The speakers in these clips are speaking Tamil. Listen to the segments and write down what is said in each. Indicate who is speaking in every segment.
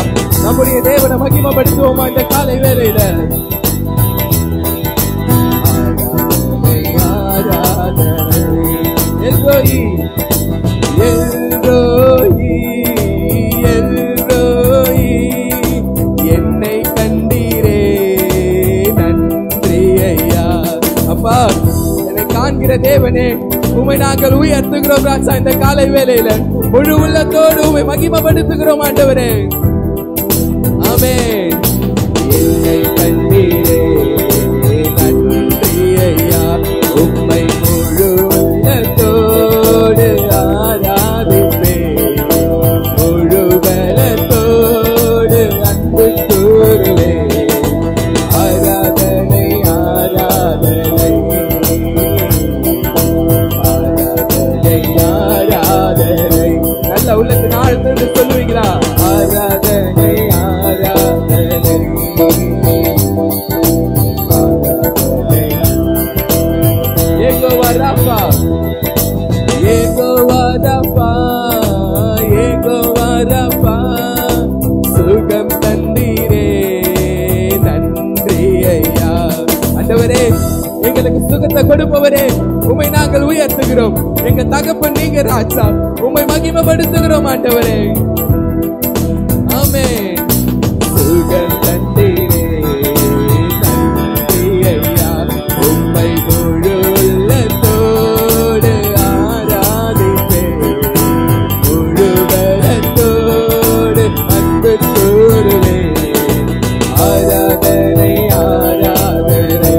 Speaker 1: நம்முடைய தேவனை மகிமைப்படுத்துவோமா இந்த காலை வேளையில ஆராதனை, எல்ரோயி, எல்ரோயி, எல்ரோயி, என்னை கண்டீரே நன்றி ஐயா அப்பா என்னை காண்கிற தேவனே உமை நாங்கள் உயர்த்துகிறோம் ராஜா இந்த காலை வேளையில முழு உள்ளத்தோடு உமை மகிமைப்படுத்துகிறோம் ஆண்டவரே ஆமென் என்னை கண்டீரே நன்றி ஐயா உம்மை முழு உள்ளத்தோடு ஆராதிப்பேன் முழு பலத்தோடு அன்பு கூறுவேன் ஆராதனை ஆராதனை ஆராதனை ஆராதனை நல்ல உள்ளத்தின் ஆழ்ந்து சொல்லுவீங்களா ஆராதனை ஆராதனை ஆராதனை ஏகோவா ராப்பா ஏகோவா ராப்பா ஏகோவா ராப்பா சுகம் தந்தீரே நன்றி ஐயா ஆண்டவரே எங்களுக்கு சுகத்தை கொடுப்பவரே உமை நாங்கள் உயர்த்துகிறோம் எங்க தகப்பன் நீங்க ராஜா உமை மகிமைப்படுத்துகிறோம் ஆண்டவரே ஆமென் சுகம் தந்தீரே நன்றி ஐயா உம்மை முழு உள்ளத்தோடு ஆராதிப்பேன் முழு பலத்தோடு அன்பு கூறுவேன் ஆராதனை ஆராதனை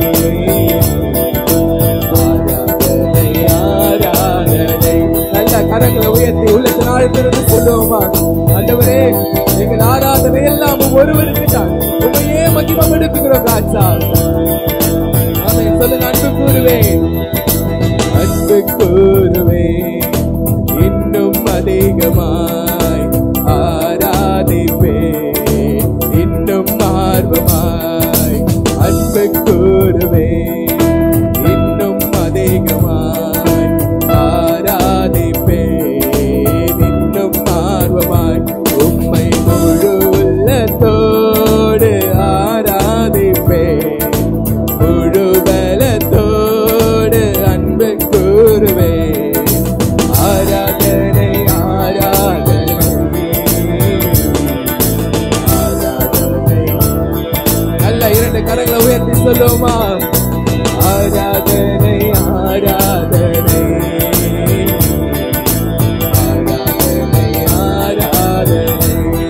Speaker 1: ஆராதனை ஆராதனை நல்ல கரங்களை உயர்த்தி உள்ளத்தின் ஆழ்த்திருந்து சொல்லுவோமா ஆண்டவரே எங்கள் ஆராதனை எல்லாம் ஒருவருக்கு தான் உண்மையே மகிமப்படுத்துகிறோம் ராஜா ஆமென் சொல்லுங்க அன்பு கூறுவேன் அன்பு கூறுவேன் இன்னும் அதிகமாய் ஆராதிப்பேன் இன்னும் ஆர்வமாய் அன்பு கூறுவேன் இன்னும் அதிகமாய் ஆராதிப்பேன் இன்னும் ஆர்வமாய் உம்மை முழு உள்ளத்தோடு ஆராதிப்பேன் முழு பலத்தோடு அன்பு கூறுவேன் ஆராதனை ஆராதனை ஆராதனை நல்ல இரண்டு கரங்களை உயர்த்தி சொல்லுவோமா ஆராதனை ஆராதனை ஆராதனை ஆராதனை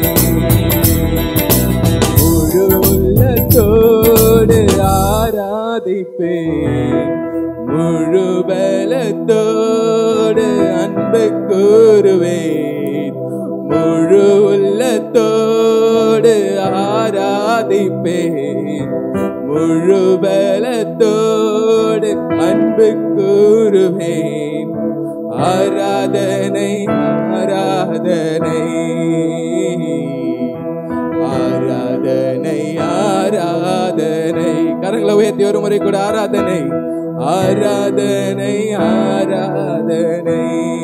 Speaker 1: முழு உள்ளத்தோடு ஆராதிப்பேன் முழு பலத்தோடு அன்பு கூறுவேன் முழு உள்ளத்தோடு ஆராதிப்பேன் முழு பலத்தோடு அன்பு கூறுவேன் ஆராதனை ஆராதனை ஆராதனை ஆராதனை கரங்களை உயர்த்தி ஒரு முறை கூட ஆராதனை ஆராதனை ஆராதனை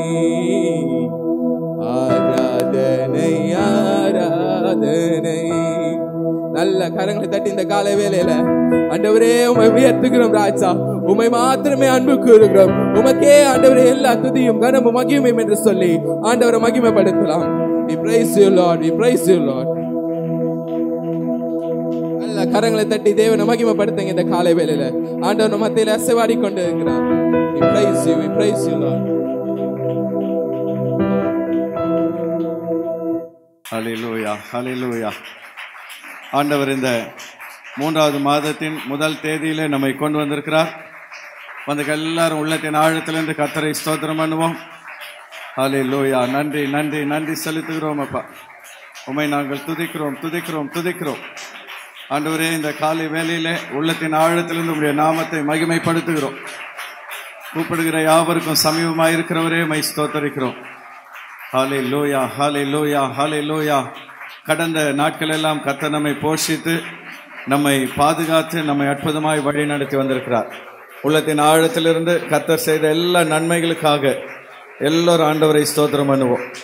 Speaker 1: ஆராதனை ஆராதனை நல்ல கரங்களை தட்டி இந்த காலை வேலையில ஆண்டவரே உமை உயர்த்துகிறோம் ராஜா உமை மாத்திரமே அன்பு கூறுகிறோம் உமக்கே ஆண்டவரே எல்லா துதியும் கனமும் மகிமையும் என்று சொல்லி ஆண்டவரை மகிமைப்படுத்தலாம் We praise you Lord we praise you Lord நல்ல கரங்களை தட்டி தேவனை மகிமைப்படுத்துங்க இந்த காலை வேளையில ஆண்டவர் மத்தியில அசைவாடி கொண்டு இருக்கிறார் We praise you we praise you Lord
Speaker 2: ஹalleluya ஹalleluya ஆண்டவர் இந்த மூன்றாவது மாதத்தின் முதல் தேதியிலே நம்மை கொண்டு வந்திருக்கிறார் வந்து எல்லாரும் உள்ளத்தின் ஆழத்திலிருந்து கத்தரை ஸ்தோத்திரம் பண்ணுவோம் ஹalleluya நன்றி நன்றி நன்றி செலுத்துகிறோம் அப்பா உம்மை நாங்கள் துதிக்கிறோம் துதிக்கிறோம் துதிக்கிறோம் ஆண்டவரே இந்த காலை வேளையிலே உள்ளத்தின் ஆழத்திலிருந்து உடைய நாமத்தை மகிமைப்படுத்துகிறோம் கூப்பிடுகிற யாவருக்கும் சமீபமாக இருக்கிறவரே மை ஸ்தோத்தரிக்கிறோம் ஹாலே லோயா ஹாலே லோயா ஹாலே லோயா கடந்த நாட்கள் எல்லாம் கத்த நம்மை போஷித்து நம்மை பாதுகாத்து நம்மை அற்புதமாய் வழி நடத்தி வந்திருக்கிறார் உள்ளத்தின் ஆழத்திலிருந்து கத்தர் செய்த எல்லா நன்மைகளுக்காக எல்லோரும் ஆண்டவரை ஸ்தோத்திரம் பண்ணுவோம்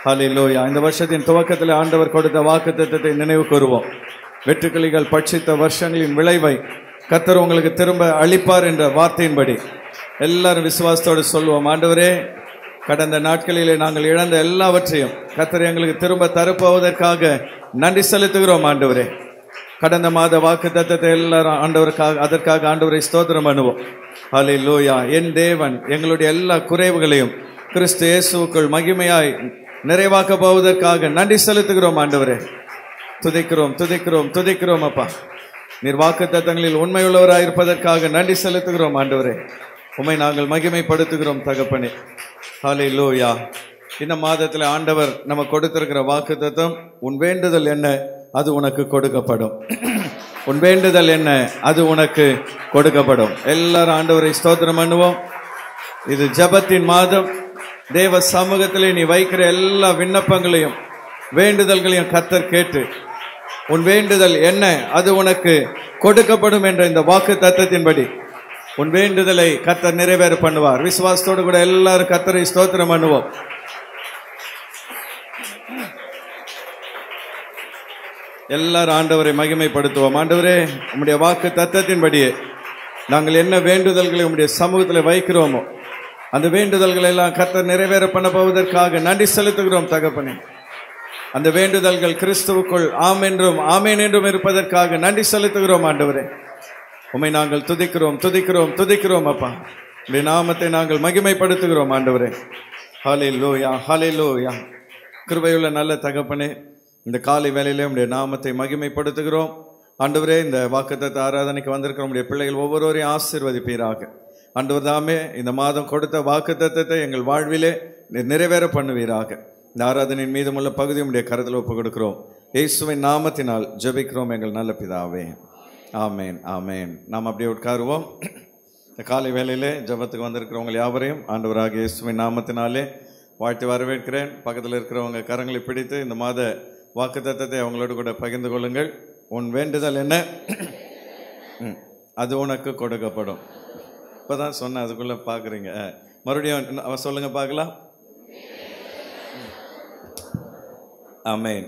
Speaker 2: ஹalleluya இந்த வருஷத்தின் துவக்கத்தில் ஆண்டவர் கொடுத்த வாக்குத்தத்தத்தை நினைவு கூறுவோம் வெட்டுக்கிளிகள் பட்சித்த வருஷங்களின் விளைவை கர்த்தர் உங்களுக்கு திரும்ப அளிப்பார் என்ற வார்த்தையின்படி எல்லாரும் விசுவாசத்தோடு சொல்லுவோம் ஆண்டவரே கடந்த நாட்களிலே நாங்கள் இழந்த எல்லாவற்றையும் கர்த்தர் எங்களுக்கு திரும்ப தரப்போவதற்காக நன்றி செலுத்துகிறோம் ஆண்டவரே கடந்த மாத வாக்கு தத்தத்தை எல்லாரும் ஆண்டவருக்காக அதற்காக ஆண்டவரை ஸ்தோத்திரம் பண்ணுவோம் ஹalleluya என் தேவன் எங்களுடைய எல்லா குறைவுகளையும் கிறிஸ்து இயேசுவுக்குள் மகிமையாய் நிறைவாக்க போவதற்காக நன்றி செலுத்துகிறோம் ஆண்டவரே துதிக்கிறோம் துதிக்கிறோம் துதிக்கிறோம் அப்பா நீர் வாக்கு தத்தங்களில் உண்மையுள்ளவராய் இருப்பதற்காக நன்றி செலுத்துகிறோம் ஆண்டவரே உம்மை நாங்கள் மகிமைப்படுத்துகிறோம் தகப்பனே ஹalleluya இந்த மாதத்தில் ஆண்டவர் நம்ம கொடுத்திருக்கிற வாக்கு தத்தம் உன் வேண்டுதல் என்ன அது உனக்கு கொடுக்கப்படும் உன் வேண்டுதல் என்ன அது உனக்கு கொடுக்கப்படும் எல்லாரும் ஆண்டவரை ஸ்தோத்திரம் பண்ணுவோம் இது ஜெபத்தின் மாதம் தேவ சமூகத்திலே நீ வைக்கிற எல்லா விண்ணப்பங்களையும் வேண்டுதல்களையும் கத்தர் கேட்டு உன் வேண்டுதல் என்ன அது உனக்கு கொடுக்கப்படும் என்ற இந்த வாக்கு தத்தத்தின்படி உன் வேண்டுதலை கத்தர் நிறைவேற பண்ணுவார் விசுவாசத்தோடு கூட எல்லாரும் கத்தரை ஸ்தோத்திரம் பண்ணுவோம் எல்லாரும் ஆண்டவரை மகிமைப்படுத்துவோம் ஆண்டவரே உம்முடைய வாக்கு தத்தத்தின்படியே நாங்கள் என்ன வேண்டுதல்களை உம்முடைய சமூகத்தில் வைக்கிறோமோ அந்த வேண்டுதல்களை எல்லாம் கர்த்தர் நிறைவேற பண்ண போவதற்காக நன்றி செலுத்துகிறோம் தகப்பனே அந்த வேண்டுதல்கள் கிறிஸ்துவுக்குள் ஆம் என்றும் ஆமேன் என்றும் இருப்பதற்காக நன்றி செலுத்துகிறோம் ஆண்டவரே உம்மை நாங்கள் துதிக்கிறோம் துதிக்கிறோம் துதிக்கிறோம் அப்பா உடைய நாமத்தை நாங்கள் மகிமைப்படுத்துகிறோம் ஆண்டவரே ஹாலே லோயா ஹாலே லோயா கிருபையுள்ள நல்ல தகப்பனே இந்த காலை வேளையிலே உடைய நாமத்தை மகிமைப்படுத்துகிறோம் ஆண்டவரே இந்த வாக்குத்தத்த ஆராதனைக்கு வந்திருக்கிற உடைய பிள்ளைகள் ஒவ்வொருவரையும் ஆசீர்வதிப்பீராக ஆண்டவர் தாமே இந்த மாதம் கொடுத்த வாக்குத்தத்தத்தை எங்கள் வாழ்விலே நீர் நிறைவேற பண்ணுவீராக இந்த ஆராதனையின் மீதமுள்ள பகுதி உடைய கருத்தில் ஒப்பு கொடுக்கிறோம் இயேசுவின் நாமத்தினால் ஜெபிக்கிறோம் எங்கள் நல்ல பிதாவே ஆமேன் ஆமேன் நாம் அப்படியே உட்காருவோம் இந்த காலை வேளையிலே ஜெபத்துக்கு வந்திருக்கிறவங்க யாவரையும் ஆண்டவராக இயேசுவின் நாமத்தினாலே வாழ்த்து வரவேற்கிறேன் பக்கத்தில் இருக்கிறவங்க கரங்களை பிடித்து இந்த மாத வாக்குத்தத்தத்தை அவங்களோடு கூட பகிர்ந்து கொள்ளுங்கள் உன் வேண்டுதல் என்ன ம், அது உனக்கு கொடுக்கப்படும் இப்பதான் சொன்னேன் அதுக்குள்ள பார்க்குறீங்க மறுபடியும் இன்னும் சொல்லுங்க பார்க்கலாம் ஆமென்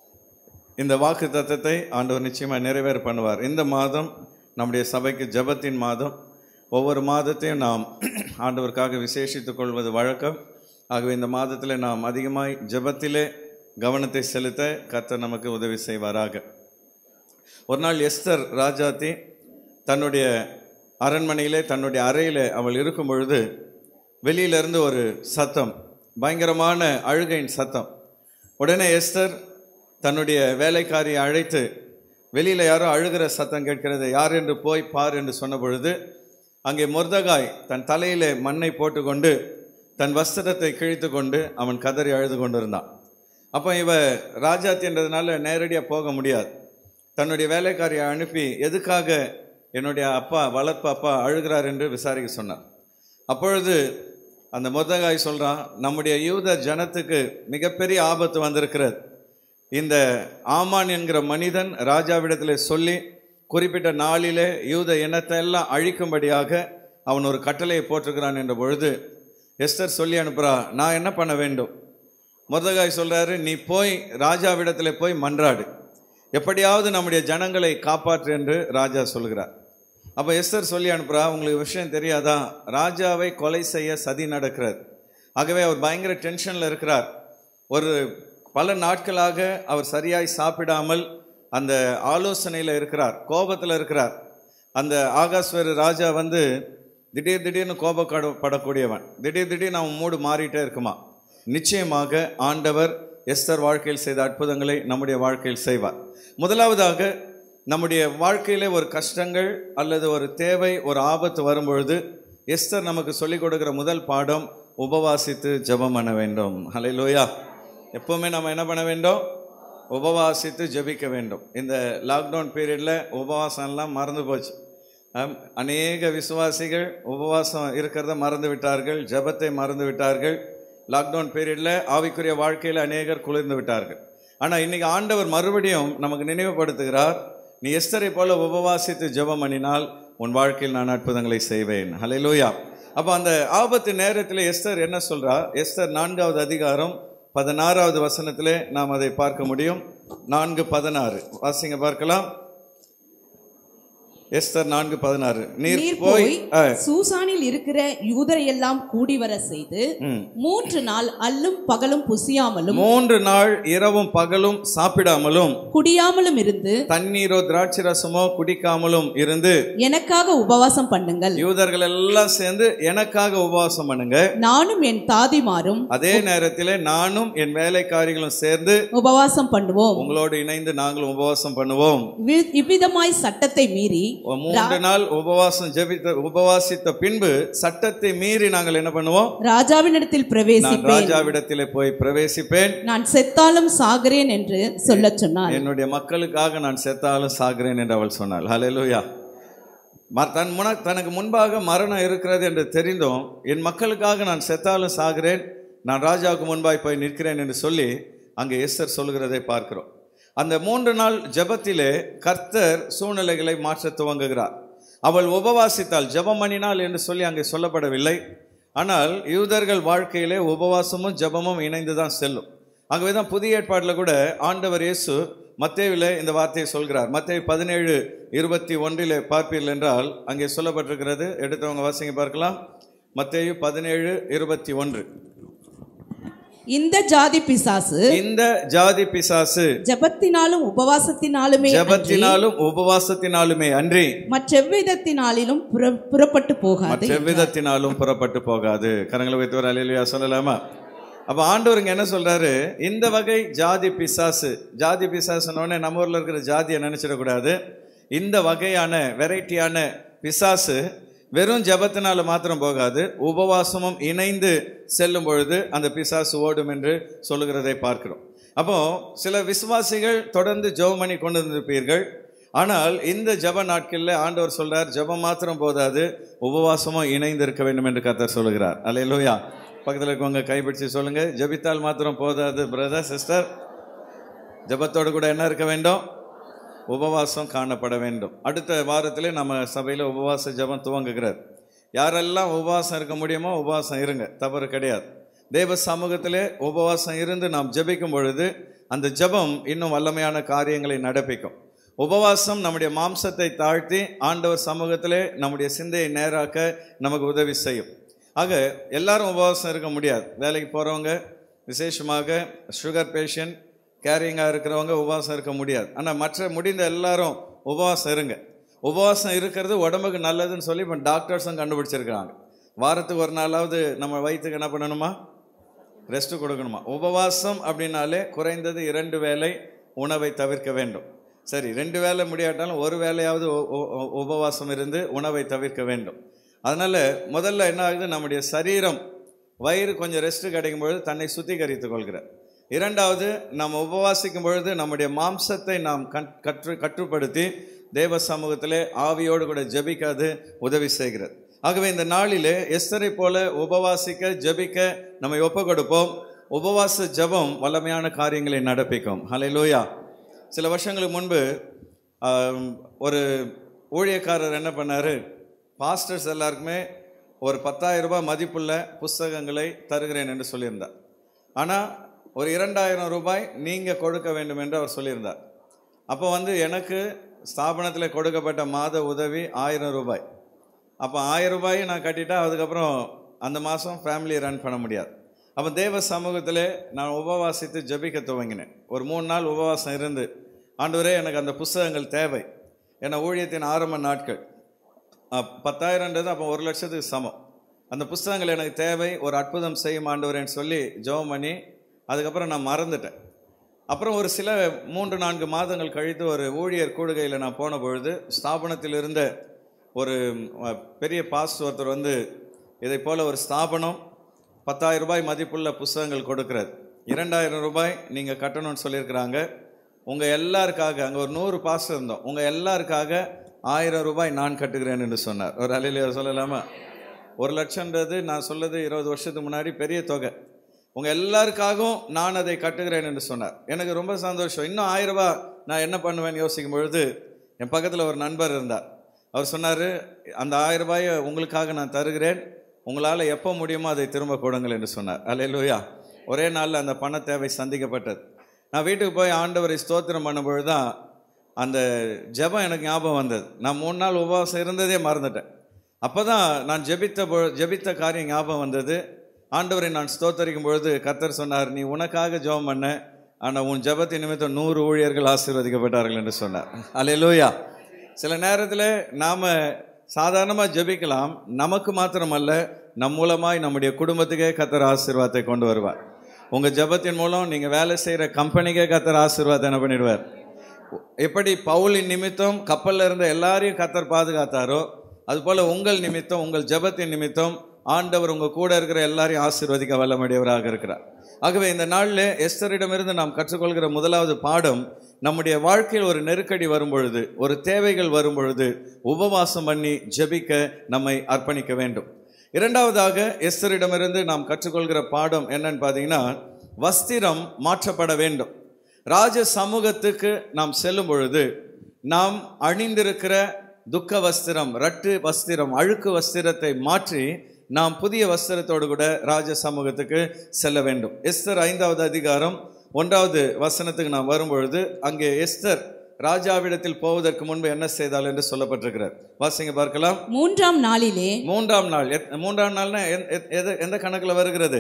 Speaker 2: இந்த வாக்கு தத்தத்தை ஆண்டவர் நிச்சயமா நிறைவேற பண்ணுவார் இந்த மாதம் நம்முடைய சபைக்கு ஜெபத்தின் மாதம் ஒவ்வொரு மாதத்தையும் நாம் ஆண்டவருக்காக விசேஷித்துக் கொள்வது வழக்கம் ஆகவே இந்த மாதத்தில் நாம் அதிகமாய் ஜெபத்திலே கவனத்தை செலுத்த கர்த்தர் நமக்கு உதவி செய்வாராக ஒரு நாள் எஸ்தர் ராஜாத்தி தன்னுடைய அரண்மனையிலே தன்னுடைய அறையிலே அவள் இருக்கும் பொழுது வெளியிலிருந்து ஒரு சத்தம் பயங்கரமான அழுகையின் சத்தம் உடனே எஸ்தர் தன்னுடைய வேலைக்காரியை அழைத்து வெளியில் யாரோ அழுகிற சத்தம் கேட்கிறது யார் என்று போய் பார் என்று சொன்ன பொழுது அங்கே முர்தகாய் தன் தலையிலே மண்ணை போட்டுக்கொண்டு தன் வஸ்திரத்தை கிழித்து கொண்டு அவன் கதறி அழுது கொண்டிருந்தான் அப்போ இவ ராஜாத்தின்றதுனால நேரடியாக போக முடியாது தன்னுடைய வேலைக்காரியை அனுப்பி எதுக்காக என்னுடைய அப்பா வளர்ப்பு அப்பா அழுகிறார் என்று விசாரிக்க சொன்னார் அப்பொழுது அந்த முர்தகாய் சொல்றான் நம்முடைய யூத ஜனத்துக்கு மிகப்பெரிய ஆபத்து வந்திருக்கிறது இந்த ஆமான் என்கிற மனிதன் ராஜாவிடத்தில் சொல்லி குறிப்பிட்ட நாளிலே யூத இனத்தை எல்லாம் அழிக்கும்படியாக அவன் ஒரு கட்டளையை போட்டிருக்கிறான் என்ற பொழுது எஸ்தர் சொல்லி அனுப்புறா நான் என்ன பண்ண வேண்டும் முருதகாய் சொல்றாரு நீ போய் ராஜாவிடத்தில் போய் மன்றாடு எப்படியாவது நம்முடைய ஜனங்களை காப்பாற்று என்று ராஜா சொல்கிறார் அப்போ எஸ்தர் சொல்லி அனுப்புறா உங்களுக்கு விஷயம் தெரியாதா ராஜாவை கொலை செய்ய சதி நடக்கிறது ஆகவே அவர் பயங்கர டென்ஷனில் இருக்கிறார் ஒரு பல நாட்களாக அவர் சரியாய் சாப்பிடாமல் அந்த ஆலோசனையில் இருக்கிறார் கோபத்தில் இருக்கிறார் அந்த ஆகாஸ்வர ராஜா வந்து திடீர் திடீர்னு கோபப்படக்கூடியவன் திடீர் திடீர்னு அவன் மூடு மாறிட்டே இருக்குமா நிச்சயமாக ஆண்டவர் எஸ்தர் வாழ்க்கையில் செய்த அற்புதங்களை நம்முடைய வாழ்க்கையில் செய்வார் முதலாவதாக நம்முடைய வாழ்க்கையிலே ஒரு கஷ்டங்கள் அல்லது ஒரு தேவை ஒரு ஆபத்து வரும்பொழுது எஸ்தர் நமக்கு சொல்லிக் கொடுக்கிற முதல் பாடம் உபவாசித்து ஜெபம் பண்ண வேண்டும் ஹalleluya எப்பவுமே நம்ம என்ன பண்ண வேண்டும் உபவாசித்து ஜெபிக்க வேண்டும் இந்த லாக்டவுன் பீரியடில் உபவாசம்லாம் மறந்து போச்சு ஆம், அநேக விசுவாசிகள் உபவாசம் இருக்கிறத மறந்து விட்டார்கள் ஜெபத்தை மறந்து விட்டார்கள் லாக்டவுன் பீரியடில் ஆவிக்குரிய வாழ்க்கையில் அநேகர் குளிர்ந்து விட்டார்கள் ஆனால் இன்னைக்கு ஆண்டவர் மறுபடியும் நமக்கு நினைவுபடுத்துகிறார் நீ எஸ்தரை போல உபவாசித்து ஜெபம் பண்ணினால் உன் வாழ்க்கையில் நான் அற்புதங்களை செய்வேன் ஹalleluya அப்போ அந்த ஆபத்து நேரத்தில் எஸ்தர் என்ன சொல்றா எஸ்தர் நான்காவது அதிகாரம் பதினாறாவது வசனத்திலே நாம் அதை பார்க்க முடியும் நான்கு பதினாறு வாசிங்க பார்க்கலாம் எஸ்தர் நான்கு பதினாறு நீர்
Speaker 3: நீர்
Speaker 2: போய்
Speaker 3: போய்
Speaker 2: ஆ,
Speaker 3: சூசானில் இருக்கிற யூதரையெல்லாம் கூடி வர செய்து
Speaker 2: ம்.
Speaker 3: மூன்று நாள் அல்லும் பகலும் புசியாமலும்
Speaker 2: மூன்று நாள் இரவும் பகலும் சாப்பிடாமலும்
Speaker 3: குடியாமலும் இருந்து
Speaker 2: தண்ணீரோ திராட்சை ரசமோ குடிக்காமலும் இருந்து
Speaker 3: எனக்காக உபவாசம் பண்ணுங்கள்
Speaker 2: யூதர்கள் எல்லாம் சேர்ந்து எனக்காக உபவாசம் பண்ணுங்க
Speaker 3: நானும் என் தாதிமாரும்
Speaker 2: அதே நேரத்திலே நானும் என் வேலைக்காரிகளும் சேர்ந்து
Speaker 3: உபவாசம் பண்ணுவோம்
Speaker 2: உங்களோடு இணைந்து நாங்களும் உபவாசம் பண்ணுவோம்
Speaker 3: இவ்வி- இவ்விதமாய் சட்டத்தை மீறி
Speaker 2: ஒரு மூன்று நாள் உபவாசம் ஜெபித்த உபவாசித்த பின்பு சட்டத்தை மீறி நாங்கள் என்ன பண்ணுவோம்
Speaker 3: ராஜாவினிடத்தில்
Speaker 2: நான்
Speaker 3: பிரவேசிப்பேன்
Speaker 2: ராஜாவிடத்திலே போய் பிரவேசிப்பேன்
Speaker 3: நான் செத்தாலும் சாகிறேன் என்று சொல்லச் சொன்னார்
Speaker 2: என்னுடைய மக்களுக்காக நான் செத்தாலும் சாகிறேன் என்று அவள் சொன்னாள் ஹalleluya ம- தன் முன தனக்கு முன்பாக மரணம் இருக்கிறது என்று தெரிந்தும் என் மக்களுக்காக நான் செத்தாலும் சாகிறேன் நான் ராஜாவுக்கு முன்பாய் போய் நிற்கிறேன் என்று சொல்லி அங்கே எஸ்தர் சொல்கிறதை பார்க்கிறோம் அந்த மூன்று நாள் ஜெபத்திலே கர்த்தர் சூழ்நிலைகளை மாற்ற துவங்குகிறார் அவள் உபவாசித்தாள் ஜெபம் பண்ணினாள் என்று சொல்லி அங்கே சொல்லப்படவில்லை ஆனால் யூதர்கள் வாழ்க்கையிலே உபவாசமும் ஜெபமும் இணைந்து தான் செல்லும் ஆகவே தான் புதிய ஏற்பாட்டில் கூட ஆண்டவர் இயேசு மத்தேவிலே இந்த வார்த்தையை சொல்கிறார் மத்தேயு பதினேழு இருபத்தி ஒன்றிலே பார்ப்பீர்கள் என்றால் அங்கே சொல்லப்பட்டிருக்கிறது எடுத்தவங்க வாசிங்க பார்க்கலாம் மத்தேயு பதினேழு இருபத்தி ஒன்று
Speaker 3: இந்த ஜாதி பிசாசு
Speaker 2: இந்த ஜாதி பிசாசு
Speaker 3: ஜெபத்தினாலும் உபவாசத்தினாலுமே அன்றி
Speaker 2: ஜெபத்தினாலும் உபவாசத்தினாலுமே அன்றி
Speaker 3: மற்றெவ்விதத்தினாலும் புற- புறப்பட்டு போகாது
Speaker 2: மற்றெவ்விதத்தினாலும் புறப்பட்டு போகாது கரங்களை வைத்தவர் அலையிலையா சொல்லலாமா அப்ப ஆண்டவருங்க என்ன சொல்றாரு இந்த வகை ஜாதி பிசாசு ஜாதி பிசாசுனோடனே நம்ம ஊர்ல இருக்கிற ஜாதியை நினைச்சிடக்கூடாது இந்த வகையான வெரைட்டியான பிசாசு வெறும் ஜெபத்தினால மாத்திரம் போகாது உபவாசமும் இணைந்து செல்லும் பொழுது அந்த பிசாசு ஓடும் என்று சொல்லுகிறதை பார்க்கிறோம் அப்போ சில விசுவாசிகள் தொடர்ந்து ஜெபம் பண்ணி கொண்டு வந்திருப்பீர்கள் ஆனால் இந்த ஜெப நாட்களில் ஆண்டவர் சொல்றார் ஜெபம் மாத்திரம் போதாது உபவாசமும் இணைந்து இருக்க வேண்டும் என்று கர்த்தர் சொல்லுகிறார் அல்லேலூயா பக்கத்தில் இருக்கவங்க கைப்பிடிச்சு சொல்லுங்க ஜெபித்தால் மாத்திரம் போதாது பிரதர் சிஸ்டர் ஜெபத்தோடு கூட என்ன இருக்க வேண்டும் உபவாசம் காணப்பட வேண்டும் அடுத்த வாரத்திலே நம்ம சபையில் உபவாச ஜெபம் துவங்குகிறார் யாரெல்லாம் உபவாசம் இருக்க முடியுமோ உபவாசம் இருங்க தவறு கிடையாது தேவ சமூகத்திலே உபவாசம் இருந்து நாம் ஜெபிக்கும் பொழுது அந்த ஜெபம் இன்னும் வல்லமையான காரியங்களை நடப்பிக்கும் உபவாசம் நம்முடைய மாம்சத்தை தாழ்த்தி ஆண்டவர் சமூகத்திலே நம்முடைய சிந்தையை நேராக்க நமக்கு உதவி செய்யும் ஆக எல்லாரும் உபவாசம் இருக்க முடியாது வேலைக்கு போகிறவங்க விசேஷமாக சுகர் பேஷண்ட் கேரிங்காக இருக்கிறவங்க உபவாசம் இருக்க முடியாது ஆனால் மற்ற முடிந்த எல்லாரும் உபவாசம் இருங்க உபவாசம் இருக்கிறது உடம்புக்கு நல்லதுன்னு சொல்லி இப்போ டாக்டர்ஸும் கண்டுபிடிச்சிருக்கிறாங்க வாரத்துக்கு ஒரு நாளாவது நம்ம வயிற்றுக்கு என்ன பண்ணணுமா ரெஸ்ட் கொடுக்கணுமா உபவாசம் அப்படின்னாலே குறைந்தது இரண்டு வேளை உணவை தவிர்க்க வேண்டும் சரி ரெண்டு வேளை முடியாட்டாலும் ஒரு வேளையாவது உ- உ- உ- உபவாசம் இருந்து உணவை தவிர்க்க வேண்டும் அதனால முதல்ல என்ன ஆகுது நம்முடைய சரீரம் வயிறு கொஞ்சம் ரெஸ்ட் கிடைக்கும் பொழுது தன்னை சுத்திகரித்துக் கொள்கிறார் இரண்டாவது நம்ம உபவாசிக்கும் பொழுது நம்முடைய மாம்சத்தை நாம் கண்- கற்று கட்டுப்படுத்தி தேவ சமூகத்திலே ஆவியோடு கூட ஜெபிக்காது உதவி செய்கிறது ஆகவே இந்த நாளிலே எஸ்தரை போல உபவாசிக்க ஜெபிக்க நம்மை ஒப்பு கொடுப்போம் உபவாச ஜெபம் வல்லமையான காரியங்களை நடப்பிக்கும் ஹalleluya சில வருஷங்களுக்கு முன்பு ஆம், ஒரு ஊழியக்காரர் என்ன பண்ணாரு பாஸ்டர்ஸ் எல்லாருக்குமே ஒரு 10000 ரூபாய் மதிப்புள்ள புஸ்தகங்களை தருகிறேன் என்று சொல்லியிருந்தார் ஆனால் ஒரு இரண்டாயிரம் ரூபாய் நீங்கள் கொடுக்க வேண்டும் என்று அவர் சொல்லியிருந்தார் அப்போ வந்து எனக்கு ஸ்தாபனத்தில் கொடுக்கப்பட்ட மாத உதவி ஆயிரம் ரூபாய் அப்போ ஆயிரம் ரூபாயை நான் கட்டிட்டா அதுக்கப்புறம் அந்த மாதம் ஃபேமிலியை ரன் பண்ண முடியாது அப்போ தேவ சமூகத்திலே நான் உபவாசித்து ஜெபிக்க துவங்கினேன் ஒரு மூணு நாள் உபவாசம் இருந்து ஆண்டவரே எனக்கு அந்த புஸ்தகங்கள் தேவை என ஊழியத்தின் ஆரம்ப நாட்கள் அஹ், பத்தாயிரம்ன்றது அப்போ ஒரு லட்சத்துக்கு சமம் அந்த புஸ்தகங்கள் எனக்கு தேவை ஒரு அற்புதம் செய்யும் ஆண்டவரேன்னு சொல்லி ஜெபம் பண்ணி அதுக்கப்புறம் நான் மறந்துட்டேன் அப்புறம் ஒரு சில மூன்று நான்கு மாதங்கள் கழித்து ஒரு ஊழியர் கூடுகையில் நான் போன பொழுது ஸ்தாபனத்தில் இருந்த ஒரு அஹ், பெரிய பாஸ்ட் ஒருத்தர் வந்து இதை போல ஒரு ஸ்தாபனம் பத்தாயிரம் ரூபாய் மதிப்புள்ள புஸ்தகங்கள் கொடுக்கிறது இரண்டாயிரம் ரூபாய் நீங்கள் கட்டணும்னு சொல்லியிருக்கிறாங்க உங்கள் எல்லாருக்காக அங்கே ஒரு நூறு பாஸ்டர் இருந்தோம் உங்கள் எல்லாருக்காக ஆயிரம் ரூபாய் நான் கட்டுகிறேன் என்று சொன்னார் ஒரு அலையில சொல்லலாமா ஒரு லட்சம்ன்றது நான் சொல்லது இருபது வருஷத்துக்கு முன்னாடி பெரிய தொகை உங்கள் எல்லாருக்காகவும் நான் அதை கட்டுகிறேன் என்று சொன்னார் எனக்கு ரொம்ப சந்தோஷம் இன்னும் ஆயிரம் ரூபாய் நான் என்ன பண்ணுவேன்னு யோசிக்கும் பொழுது என் பக்கத்தில் ஒரு நண்பர் இருந்தார் அவர் சொன்னார் அந்த ஆயிரம் ரூபாயை உங்களுக்காக நான் தருகிறேன் உங்களால் எப்போ முடியுமோ அதை திரும்ப கொடுங்கள் என்று சொன்னார் அல்லேலூயா ஒரே நாளில் அந்த பண தேவை சந்திக்கப்பட்டது நான் வீட்டுக்கு போய் ஆண்டவரை ஸ்தோத்திரம் பண்ணும்பொழுது தான் அந்த ஜெபம் எனக்கு ஞாபகம் வந்தது நான் மூணு நாள் உபவாசம் இருந்ததே மறந்துட்டேன் அப்போ தான் நான் ஜெபித்த பொ ஜெபித்த காரியம் ஞாபகம் வந்தது ஆண்டவரை நான் ஸ்தோத்தரிக்கும் பொழுது கத்தர் சொன்னார் நீ உனக்காக ஜெபம் பண்ண ஆனால் உன் ஜெபத்தின் நிமித்தம் நூறு ஊழியர்கள் ஆசீர்வதிக்கப்பட்டார்கள் என்று சொன்னார் அல்லேலூயா சில நேரத்தில் நாம் சாதாரணமாக ஜெபிக்கலாம் நமக்கு மாத்திரமல்ல நம் மூலமாய் நம்முடைய குடும்பத்துக்கே கத்தர் ஆசீர்வாதத்தை கொண்டு வருவார் உங்கள் ஜெபத்தின் மூலம் நீங்கள் வேலை செய்கிற கம்பெனிக்கே கத்தர் ஆசீர்வாதம் என்ன பண்ணிடுவார் எப்படி பவுலின் நிமித்தம் கப்பல்ல இருந்த எல்லாரையும் கத்தர் பாதுகாத்தாரோ அதுபோல உங்கள் நிமித்தம் உங்கள் ஜெபத்தின் நிமித்தம் ஆண்டவர் உங்க கூட இருக்கிற எல்லாரையும் ஆசீர்வதிக்க வல்லமுடையவராக இருக்கிறார் ஆகவே இந்த நாளில் எஸ்தரிடமிருந்து நாம் கற்றுக்கொள்கிற முதலாவது பாடம் நம்முடைய வாழ்க்கையில் ஒரு நெருக்கடி வரும் பொழுது ஒரு தேவைகள் வரும் பொழுது உபவாசம் பண்ணி ஜெபிக்க நம்மை அர்ப்பணிக்க வேண்டும் இரண்டாவதாக எஸ்தரிடமிருந்து நாம் கற்றுக்கொள்கிற பாடம் என்னன்னு பார்த்தீங்கன்னா வஸ்திரம் மாற்றப்பட வேண்டும் ராஜ சமூகத்துக்கு நாம் செல்லும் பொழுது நாம் அணிந்திருக்கிற துக்க வஸ்திரம் ரட்டு வஸ்திரம் அழுக்கு வஸ்திரத்தை மாற்றி நாம் புதிய வஸ்திரத்தோடு கூட ராஜ சமூகத்துக்கு செல்ல வேண்டும் எஸ்தர் ஐந்தாவது அதிகாரம் ஒன்றாவது வசனத்துக்கு நாம் வரும்பொழுது அங்கே எஸ்தர் ராஜாவிடத்தில் போவதற்கு முன்பு என்ன செய்தால் என்று சொல்லப்பட்டிருக்கிறார் வாசிங்க பார்க்கலாம்
Speaker 3: மூன்றாம் நாளிலே
Speaker 2: மூன்றாம் நாள் எத்- மூன்றாம் நாள்னா எந்த- எத்- எது- எந்த கணக்குல வருகிறது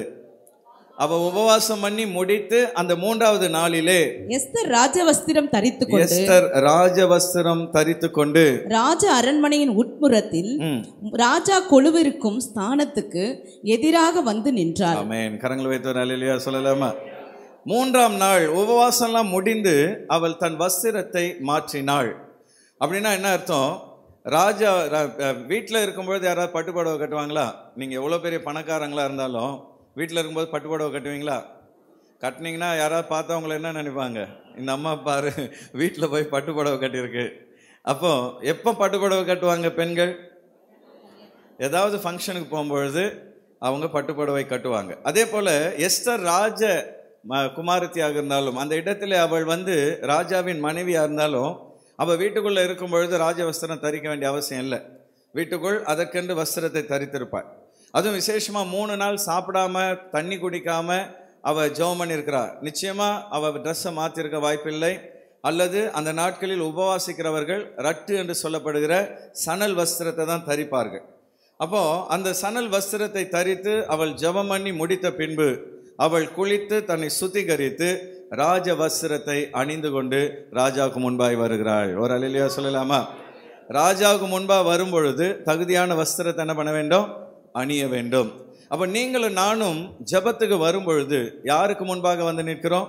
Speaker 2: அவ உபவாசம் பண்ணி முடித்து அந்த மூன்றாவது நாளிலே
Speaker 3: எஸ்தர் ராஜவஸ்திரம் தரித்துக் கொண்டு
Speaker 2: எஸ்தர் ராஜவஸ்திரம் தரித்து கொண்டு
Speaker 3: ராஜ அரண்மனையின் உட்புறத்தில்
Speaker 2: ம்,
Speaker 3: ராஜா கொலுவிருக்கும் ஸ்தானத்துக்கு எதிராக வந்து நின்றார்
Speaker 2: ஆமென் கரங்கள் வைத்தவர் அலையிலையா சொல்லலாமா மூன்றாம் நாள் உபவாசம்லாம் முடிந்து அவள் தன் வஸ்திரத்தை மாற்றினாள் அப்படின்னா என்ன அர்த்தம் ராஜா வீட்டில் இருக்கும்பொழுது யாராவது பட்டுப்புடவை கட்டுவாங்களா நீங்கள் எவ்வளோ பெரிய பணக்காரங்களா இருந்தாலும் வீட்டில் இருக்கும்போது பட்டுப்புடவை கட்டுவீங்களா கட்டினீங்கன்னா யாராவது பார்த்தவங்கள என்ன நினைப்பாங்க இந்த அம்மா பாரு வீட்டில் போய் பட்டுப்புடவை கட்டியிருக்கு அப்போ எப்போ பட்டுப்புடவை கட்டுவாங்க பெண்கள் ஏதாவது ஃபங்க்ஷனுக்கு போகும்பொழுது அவங்க பட்டுப்புடவை கட்டுவாங்க அதே போல எஸ்தர் ராஜ ம- குமாரத்தியாக இருந்தாலும் அந்த இடத்துல அவள் வந்து ராஜாவின் மனைவியாக இருந்தாலும் அவள் வீட்டுக்குள்ளே இருக்கும் பொழுது ராஜ வஸ்திரம் தரிக்க வேண்டிய அவசியம் இல்லை வீட்டுக்குள் அதற்கென்று வஸ்திரத்தை தரித்திருப்பாள் அதுவும் விசேஷமாக மூணு நாள் சாப்பிடாம தண்ணி குடிக்காம அவள் ஜெபம் பண்ணியிருக்கிறா நிச்சயமாக அவள் ட்ரெஸ்ஸை மாற்றிருக்க வாய்ப்பில்லை அல்லது அந்த நாட்களில் உபவாசிக்கிறவர்கள் ரட்டு என்று சொல்லப்படுகிற சணல் வஸ்திரத்தை தான் தரிப்பார்கள் அப்போ அந்த சணல் வஸ்திரத்தை தரித்து அவள் ஜெபம் பண்ணி முடித்த பின்பு அவள் குளித்து தன்னை சுத்திகரித்து ராஜ வஸ்திரத்தை அணிந்து கொண்டு ராஜாவுக்கு முன்பாய் வருகிறாள் ஒரு அலையிலையா சொல்லலாமா ராஜாவுக்கு முன்பாக வரும் பொழுது தகுதியான வஸ்திரத்தை என்ன பண்ண வேண்டும் அணிய வேண்டும் அப்போ நீங்களும் நானும் ஜெபத்துக்கு வரும் பொழுது யாருக்கு முன்பாக வந்து நிற்கிறோம்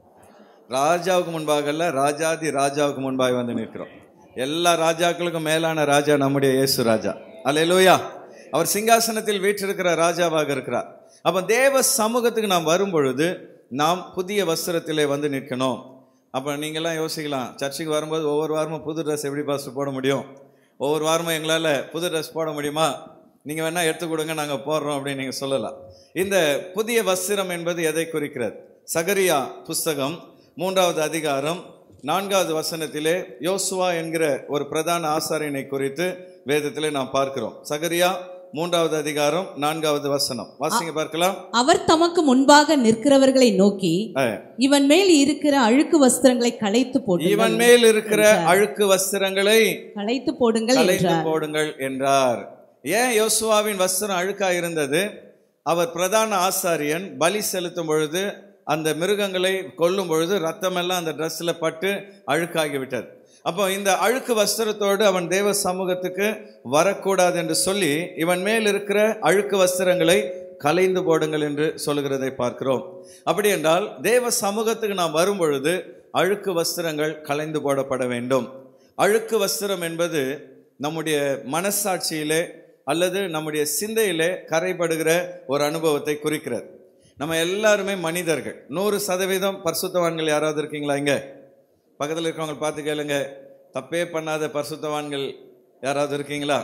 Speaker 2: ராஜாவுக்கு முன்பாக அல்ல ராஜாதி ராஜாவுக்கு முன்பாக வந்து நிற்கிறோம் எல்லா ராஜாக்களுக்கும் மேலான ராஜா நம்முடைய இயேசு ராஜா அல்லேலூயா அவர் சிங்காசனத்தில் வீற்றிருக்கிற ராஜாவாக இருக்கிறார் அப்போ தேவ சமூகத்துக்கு நாம் வரும் பொழுது நாம் புதிய வஸ்திரத்திலே வந்து நிற்கணும் அப்போ நீங்கள்லாம் யோசிக்கலாம் சர்ச்சுக்கு வரும்போது ஒவ்வொரு வாரமும் புது ட்ரெஸ் எப்படி பாஸ்டர் போட முடியும் ஒவ்வொரு வாரமும் எங்களால் புது ட்ரெஸ் போட முடியுமா நீங்கள் வேணால் எடுத்து கொடுங்க நாங்கள் போடுறோம் அப்படின்னு நீங்கள் சொல்லலாம் இந்த புதிய வஸ்திரம் என்பது எதை குறிக்கிறது சகரியா புஸ்தகம் மூன்றாவது அதிகாரம் நான்காவது வசனத்திலே யோசுவா என்கிற ஒரு பிரதான ஆசாரியனை குறித்து வேதத்திலே நாம் பார்க்கிறோம் சகரியா மூன்றாவது அதிகாரம் நான்காவது வசனம் வாசிங்க பார்க்கலாம்
Speaker 3: அவர் தமக்கு முன்பாக நிற்கிறவர்களை நோக்கி
Speaker 2: அஹ்,
Speaker 3: இவன் மேல் இருக்கிற அழுக்கு வஸ்திரங்களை களைத்து
Speaker 2: இவன்
Speaker 3: போடுங்கள்
Speaker 2: மேல் இருக்கிற அழுக்கு வஸ்திரங்களை
Speaker 3: களைத்து போடுங்கள்
Speaker 2: கலைந்து
Speaker 3: என்றார்
Speaker 2: போடுங்கள் என்றார் ஏன் யோசுவாவின் வஸ்திரம் அழுக்கா இருந்தது அவர் பிரதான ஆசாரியன் பலி செலுத்தும் பொழுது அந்த மிருகங்களை கொல்லும் பொழுது ரத்தமெல்லாம் அந்த ட்ரெஸ்ஸில் பட்டு அழுக்காகி விட்டது அப்போ இந்த அழுக்கு வஸ்திரத்தோடு அவன் தேவ சமூகத்துக்கு வரக்கூடாது என்று சொல்லி இவன் மேல் இருக்கிற அழுக்கு வஸ்திரங்களை கலைந்து போடுங்கள் என்று சொல்லுகிறதை பார்க்கிறோம் அப்படி என்றால் தேவ சமூகத்துக்கு நாம் வரும் பொழுது அழுக்கு வஸ்திரங்கள் கலைந்து போடப்பட வேண்டும் அழுக்கு வஸ்திரம் என்பது நம்முடைய மனசாட்சியிலே அல்லது நம்முடைய சிந்தையிலே கரைபடுகிற ஒரு அனுபவத்தை குறிக்கிறது நம்ம எல்லாருமே மனிதர்கள் நூறு சதவீதம் பரிசுத்தவான்கள் யாராவது இருக்கீங்களா இங்க பக்கத்தில் இருக்கவங்க பார்த்து கேளுங்க தப்பே பண்ணாத பரிசுத்தவான்கள் யாராவது இருக்கீங்களா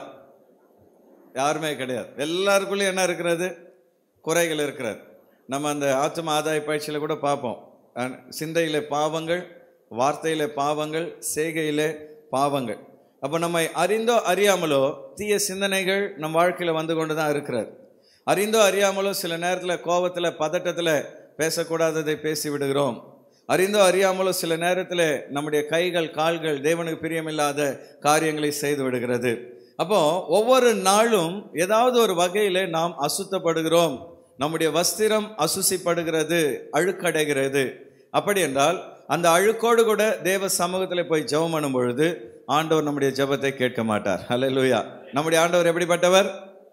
Speaker 2: யாருமே கிடையாது எல்லாருக்குள்ளேயும் என்ன இருக்கிறது குறைகள் இருக்கிறது நம்ம அந்த ஆத்ம ஆதாய பயிற்சியில் கூட பார்ப்போம் அஹ் சிந்தையிலே பாவங்கள் வார்த்தையிலே பாவங்கள் செய்கையிலே பாவங்கள் அப்போ நம்மை அறிந்தோ அறியாமலோ தீய சிந்தனைகள் நம் வாழ்க்கையில் வந்து கொண்டு தான் இருக்கிறது அறிந்தோ அறியாமலோ சில நேரத்தில் கோபத்தில் பதட்டத்தில் பேசக்கூடாததை பேசி விடுகிறோம் அறிந்தோ அறியாமலோ சில நேரத்தில் நம்முடைய கைகள் கால்கள் தேவனுக்கு பிரியமில்லாத காரியங்களை செய்து விடுகிறது அப்போ ஒவ்வொரு நாளும் ஏதாவது ஒரு வகையிலே நாம் அசுத்தப்படுகிறோம் நம்முடைய வஸ்திரம் அசுசிப்படுகிறது அழுக்கடைகிறது அப்படி என்றால் அந்த அழுக்கோடு கூட தேவ சமூகத்தில் போய் ஜெபம் பண்ணும் பொழுது ஆண்டவர் நம்முடைய ஜெபத்தை கேட்க மாட்டார் ஹalleluya நம்முடைய ஆண்டவர் எப்படிப்பட்டவர்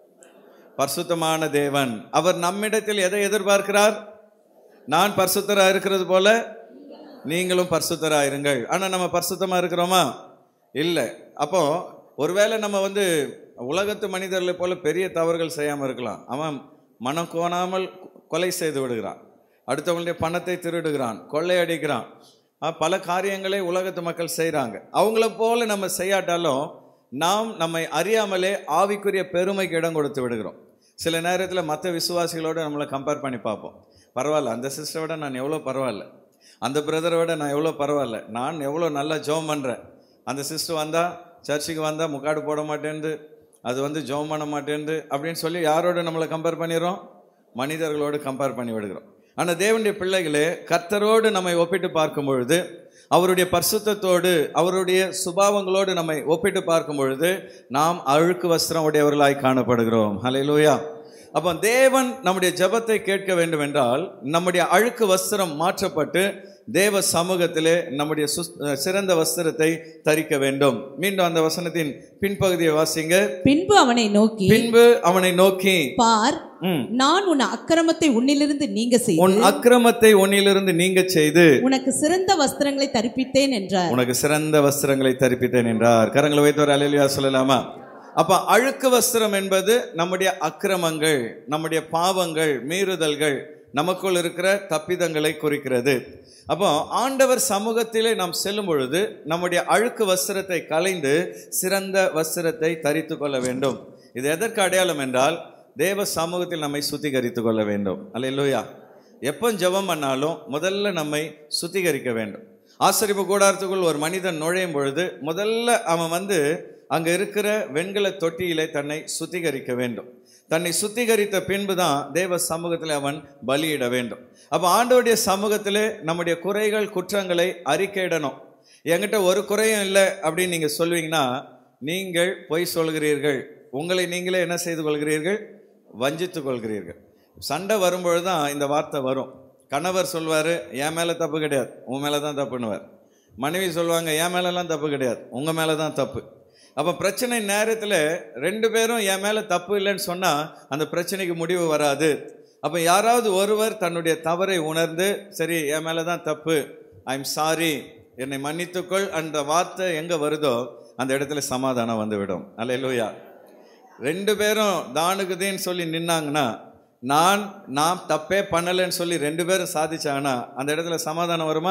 Speaker 2: பரிசுத்தமான தேவன் அவர் நம்மிடத்தில் எதை எதிர்பார்க்கிறார் நான் பரிசுத்தரா இருக்கிறது போல நீங்களும் பரிசுத்தரா இருங்கள் ஆனா நம்ம பரிசுத்தமா இருக்கிறோமா இல்லை அப்போ ஒருவேளை நம்ம வந்து உலகத்து மனிதர்களை போல பெரிய தவறுகள் செய்யாம இருக்கலாம் அவன் மனம் கோணாமல் கொலை செய்து விடுகிறான் அடுத்தவங்களுடைய பணத்தை திருடுகிறான் கொள்ளையடிக்கிறான் அஹ் பல காரியங்களை உலகத்து மக்கள் செய்கிறாங்க அவங்கள போல நம்ம செய்யாட்டாலும் நாம் நம்மை அறியாமலே ஆவிக்குரிய பெருமைக்கு இடம் கொடுத்து விடுகிறோம் சில நேரத்தில் மற்ற விசுவாசிகளோட நம்மளை கம்பேர் பண்ணி பார்ப்போம் பரவாயில்ல அந்த சிஸ்டரை விட நான் எவ்வளோ பரவாயில்ல அந்த பிரதரை விட நான் எவ்வளோ பரவாயில்ல நான் எவ்வளோ நல்லா ஜோம் பண்ணுறேன் அந்த சிஸ்டர் வந்தால் சர்ச்சுக்கு வந்தால் முக்காடு போட மாட்டேன்து அது வந்து ஜோம் பண்ண மாட்டேன்து அப்படின்னு சொல்லி யாரோட நம்மளை கம்பேர் பண்ணிடுறோம் மனிதர்களோடு கம்பேர் பண்ணி விடுகிறோம் ஆனால் தேவனுடைய பிள்ளைகளே கர்த்தரோடு நம்மை ஒப்பிட்டு பார்க்கும் பொழுது அவருடைய பரிசுத்தத்தோடு அவருடைய சுபாவங்களோடு நம்மை ஒப்பிட்டு பார்க்கும் பொழுது நாம் அழுக்கு வஸ்திரம் உடையவர்களாய் காணப்படுகிறோம் ஹalleluya அப்போ தேவன் நம்முடைய ஜெபத்தை கேட்க வேண்டும் என்றால் நம்முடைய அழுக்கு வஸ்திரம் மாற்றப்பட்டு தேவ சமூகத்திலே நம்முடைய சுஸ்- சிறந்த வஸ்திரத்தை தரிக்க வேண்டும் மீண்டும் அந்த வசனத்தின் பின்பகுதியை வாசிங்க
Speaker 3: பின்பு அவனை நோக்கி
Speaker 2: பின்பு அவனை நோக்கி
Speaker 3: பார்
Speaker 2: ம்,
Speaker 3: நான் உன் அக்கிரமத்தை உன்னிலிருந்து நீங்க செய்து
Speaker 2: உன் அக்கிரமத்தை உன்னிலிருந்து நீங்க செய்து
Speaker 3: உனக்கு சிறந்த வஸ்திரங்களை தரிப்பித்தேன் என்றார்
Speaker 2: உனக்கு சிறந்த வஸ்திரங்களை தரிப்பித்தேன் என்றார் கரங்களை வைத்தவர் அலையிலியா சொல்லலாமா அப்ப அழுக்கு வஸ்திரம் என்பது நம்முடைய அக்கிரமங்கள் நம்முடைய பாவங்கள் மீறுதல்கள் நமக்குள் இருக்கிற தப்பிதங்களை குறிக்கிறது அப்போ ஆண்டவர் சமூகத்திலே நாம் செல்லும் பொழுது நம்முடைய அழுக்கு வஸ்திரத்தை களைந்து சிறந்த வஸ்திரத்தை தரித்து கொள்ள வேண்டும் இது எதற்கு அடையாளம் என்றால் தேவ சமூகத்தில் நம்மை சுத்திகரித்துக் கொள்ள வேண்டும் அல்லையா எப்போ ஜெபம் பண்ணாலும் முதல்ல நம்மை சுத்திகரிக்க வேண்டும் ஆசரிப்பு கூடாரத்துக்குள் ஒரு மனிதன் நுழையும் பொழுது முதல்ல அவன் வந்து அங்க இருக்கிற வெண்கல தொட்டியிலே தன்னை சுத்திகரிக்க வேண்டும் தன்னை சுத்திகரித்த பின்பு தான் தேவ சமூகத்தில் அவன் பலியிட வேண்டும் அப்போ ஆண்டவருடைய சமூகத்திலே நம்முடைய குறைகள் குற்றங்களை அறிக்கையிடணும் என்கிட்ட ஒரு குறையும் இல்லை அப்படின்னு நீங்க சொல்வீங்கன்னா நீங்கள் பொய் சொல்கிறீர்கள் உங்களை நீங்களே என்ன செய்து கொள்கிறீர்கள் வஞ்சித்துக் கொள்கிறீர்கள் சண்டை வரும்பொழுது தான் இந்த வார்த்தை வரும் கணவர் சொல்வார் என் மேலே தப்பு கிடையாது உன் மேலே தான் தப்புன்னுவார் மனைவி சொல்லுவாங்க என் மேலெல்லாம் தப்பு கிடையாது உங்கள் மேலே தான் தப்பு அப்போ பிரச்சனை நேரத்தில் ரெண்டு பேரும் என் மேலே தப்பு இல்லைன்னு சொன்னால் அந்த பிரச்சனைக்கு முடிவு வராது அப்போ யாராவது ஒருவர் தன்னுடைய தவறை உணர்ந்து சரி என் மேலே தான் தப்பு ஐ எம் சாரி என்னை மன்னித்துக்கொள் அந்த வார்த்தை எங்கே வருதோ அந்த இடத்துல சமாதானம் வந்துவிடும் அல்லேலூயா ரெண்டு பேரும் தானுக்குதேன்னு சொல்லி நின்னாங்கன்னா நான் நான் தப்பே பண்ணலைன்னு சொல்லி ரெண்டு பேரும் சாதிச்சாங்கன்னா அந்த இடத்துல சமாதானம் வருமா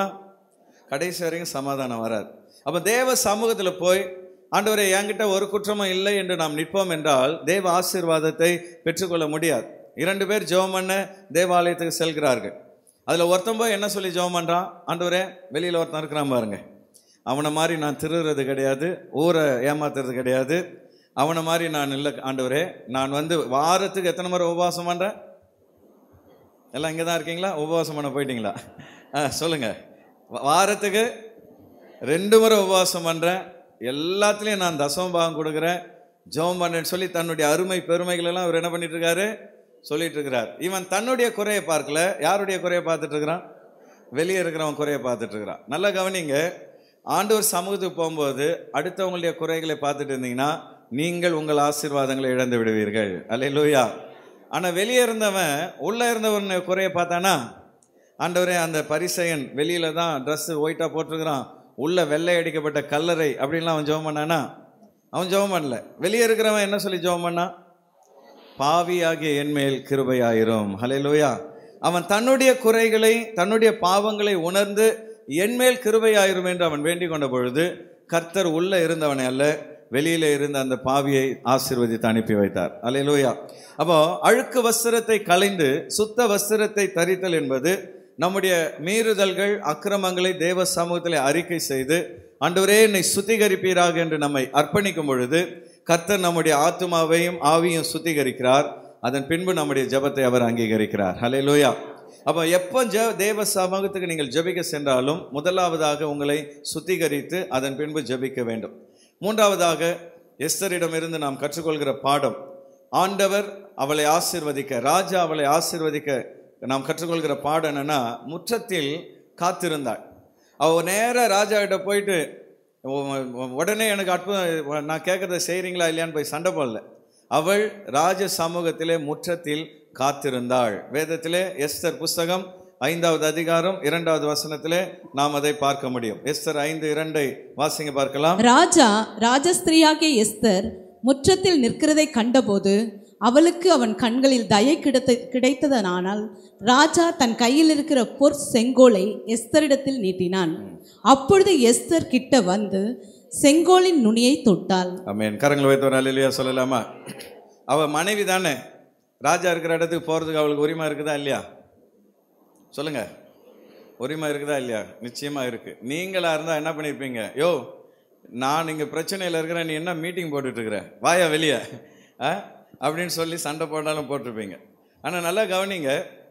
Speaker 2: கடைசி வரைக்கும் சமாதானம் வராது அப்போ தேவ சமூகத்தில் போய் ஆண்டவரே என்கிட்ட ஒரு குற்றமும் இல்லை என்று நாம் நிற்போம் என்றால் தேவ ஆசீர்வாதத்தை பெற்றுக்கொள்ள முடியாது இரண்டு பேர் ஜெபம் பண்ண தேவாலயத்துக்கு செல்கிறார்கள் அதில் ஒருத்தன் போய் என்ன சொல்லி ஜெபம் பண்ணுறான் ஆண்டவரே வெளியில் ஒருத்தன் இருக்கிறான் பாருங்க அவனை மாதிரி நான் திருடுறது கிடையாது ஊரை ஏமாத்துறது கிடையாது அவனை மாதிரி நான் இல்லை ஆண்டவரே நான் வந்து வாரத்துக்கு எத்தனை முறை உபவாசம் பண்ணுறேன் எல்லாம் இங்கே தான் இருக்கீங்களா உபவாசம் பண்ண போயிட்டீங்களா ஆ சொல்லுங்க வா- வாரத்துக்கு ரெண்டு முறை உபவாசம் பண்ணுறேன் எல்லாத்துலேயும் நான் தசம பாகம் கொடுக்குறேன் ஜெபம் பண்ணேன்னு சொல்லி தன்னுடைய அருமை பெருமைகள் எல்லாம் அவர் என்ன பண்ணிட்டு இருக்காரு சொல்லிட்டு இருக்கிறார் இவன் தன்னுடைய குறையை பார்க்கல யாருடைய குறையை பார்த்துட்டு இருக்கிறான் வெளியே இருக்கிறவன் குறையை பார்த்துட்டு இருக்கிறான் நல்லா கவனிங்க ஆண்டவர் சமூகத்துக்கு போகும்போது அடுத்தவங்களுடைய குறைகளை பார்த்துட்டு இருந்தீங்கன்னா நீங்கள் உங்கள் ஆசீர்வாதங்களை இழந்து விடுவீர்கள் அல்லேலூயா ஆனால் வெளியே இருந்தவன் உள்ளே இருந்தவன் குறையை பார்த்தானா ஆண்டவரே அந்த பரிசையன் வெளியில தான் ட்ரெஸ் ஒயிட்டாக போட்டிருக்கிறான் உள்ள வெள்ளை அடிக்கப்பட்ட கல்லறை அப்படின்லாம் அவன் ஜெபம் பண்ணானா அவன் ஜெபம் பண்ணல வெளியே இருக்கிறவன் என்ன சொல்லி ஜெபம் பண்ணான் பாவியாகிய என்மேல் கிருபையாயிரும் ஹalleluya அவன் தன்னுடைய குறைகளை தன்னுடைய பாவங்களை உணர்ந்து என்மேல் கிருபையாயிரும் என்று அவன் வேண்டிக் கொண்ட பொழுது கர்த்தர் உள்ள இருந்தவனை அல்ல வெளியில இருந்த அந்த பாவியை ஆசீர்வதித்து அனுப்பி வைத்தார் ஹalleluya அப்போ அழுக்கு வஸ்திரத்தை களைந்து சுத்த வஸ்திரத்தை தரித்தல் என்பது நம்முடைய மீறுதல்கள் அக்கிரமங்களை தேவ சமூகத்தில் அறிக்கை செய்து ஆண்டவரே என்னை சுத்திகரிப்பீராக என்று நம்மை அர்ப்பணிக்கும் பொழுது கர்த்தர் நம்முடைய ஆத்துமாவையும் ஆவியும் சுத்திகரிக்கிறார் அதன் பின்பு நம்முடைய ஜெபத்தை அவர் அங்கீகரிக்கிறார் ஹalleluya அப்போ எப்போ ஜ தேவ சமூகத்துக்கு நீங்கள் ஜெபிக்க சென்றாலும் முதலாவதாக உங்களை சுத்திகரித்து அதன் பின்பு ஜெபிக்க வேண்டும் மூன்றாவதாக எஸ்தரிடமிருந்து நாம் கற்றுக்கொள்கிற பாடம் ஆண்டவர் அவளை ஆசீர்வதிக்க ராஜா அவளை ஆசீர்வதிக்க நாம் கற்றுக்கொள்கிற பாடம் என்னன்னா முற்றத்தில் காத்திருந்தாள் அவ நேரா ராஜா கிட்ட போயிட்டு உ- உ- உடனே எனக்கு அற்புதம் நான் கேட்கறத செய்றீங்களா இல்லையான்னு போய் சண்டை போடல அவள் ராஜ சமூகத்திலே முற்றத்தில் காத்திருந்தாள் வேதத்திலே எஸ்தர் புஸ்தகம் ஐந்தாவது அதிகாரம் இரண்டாவது வசனத்திலே நாம் அதை பார்க்க முடியும் எஸ்தர் ஐந்து இரண்டை வாசிங்க பார்க்கலாம்
Speaker 3: ராஜா ராஜஸ்திரியாகிய எஸ்தர் முற்றத்தில் நிற்கிறதை கண்டபோது அவளுக்கு அவன் கண்களில் தயை கிடைத்த கிடைத்ததனானால் ராஜா தன் கையில் இருக்கிற பொற் செங்கோலை எஸ்தரிடத்தில் நீட்டினான் அப்பொழுது எஸ்தர் கிட்ட வந்து செங்கோலின் நுனியை தொட்டாள்
Speaker 2: ஆமென் கரங்களை வைத்து ஒரு அலையிலையா சொல்லலாமா அவ மனைவி தானே ராஜா இருக்கிற இடத்துக்கு போறதுக்கு அவளுக்கு உரிமை இருக்குதா இல்லையா சொல்லுங்க உரிமை இருக்குதா இல்லையா நிச்சயமா இருக்கு நீங்களா இருந்தா என்ன பண்ணிருப்பீங்க யோ நான் இங்க பிரச்சனையில இருக்கிறேன் நீ என்ன மீட்டிங் போட்டுட்டு இருக்கிற வாயா வெளியே ஆ அப்படின்னு சொல்லி சண்டை போட்டாலும் போட்டிருப்பீங்க ஆனா நல்லா கவனிங்க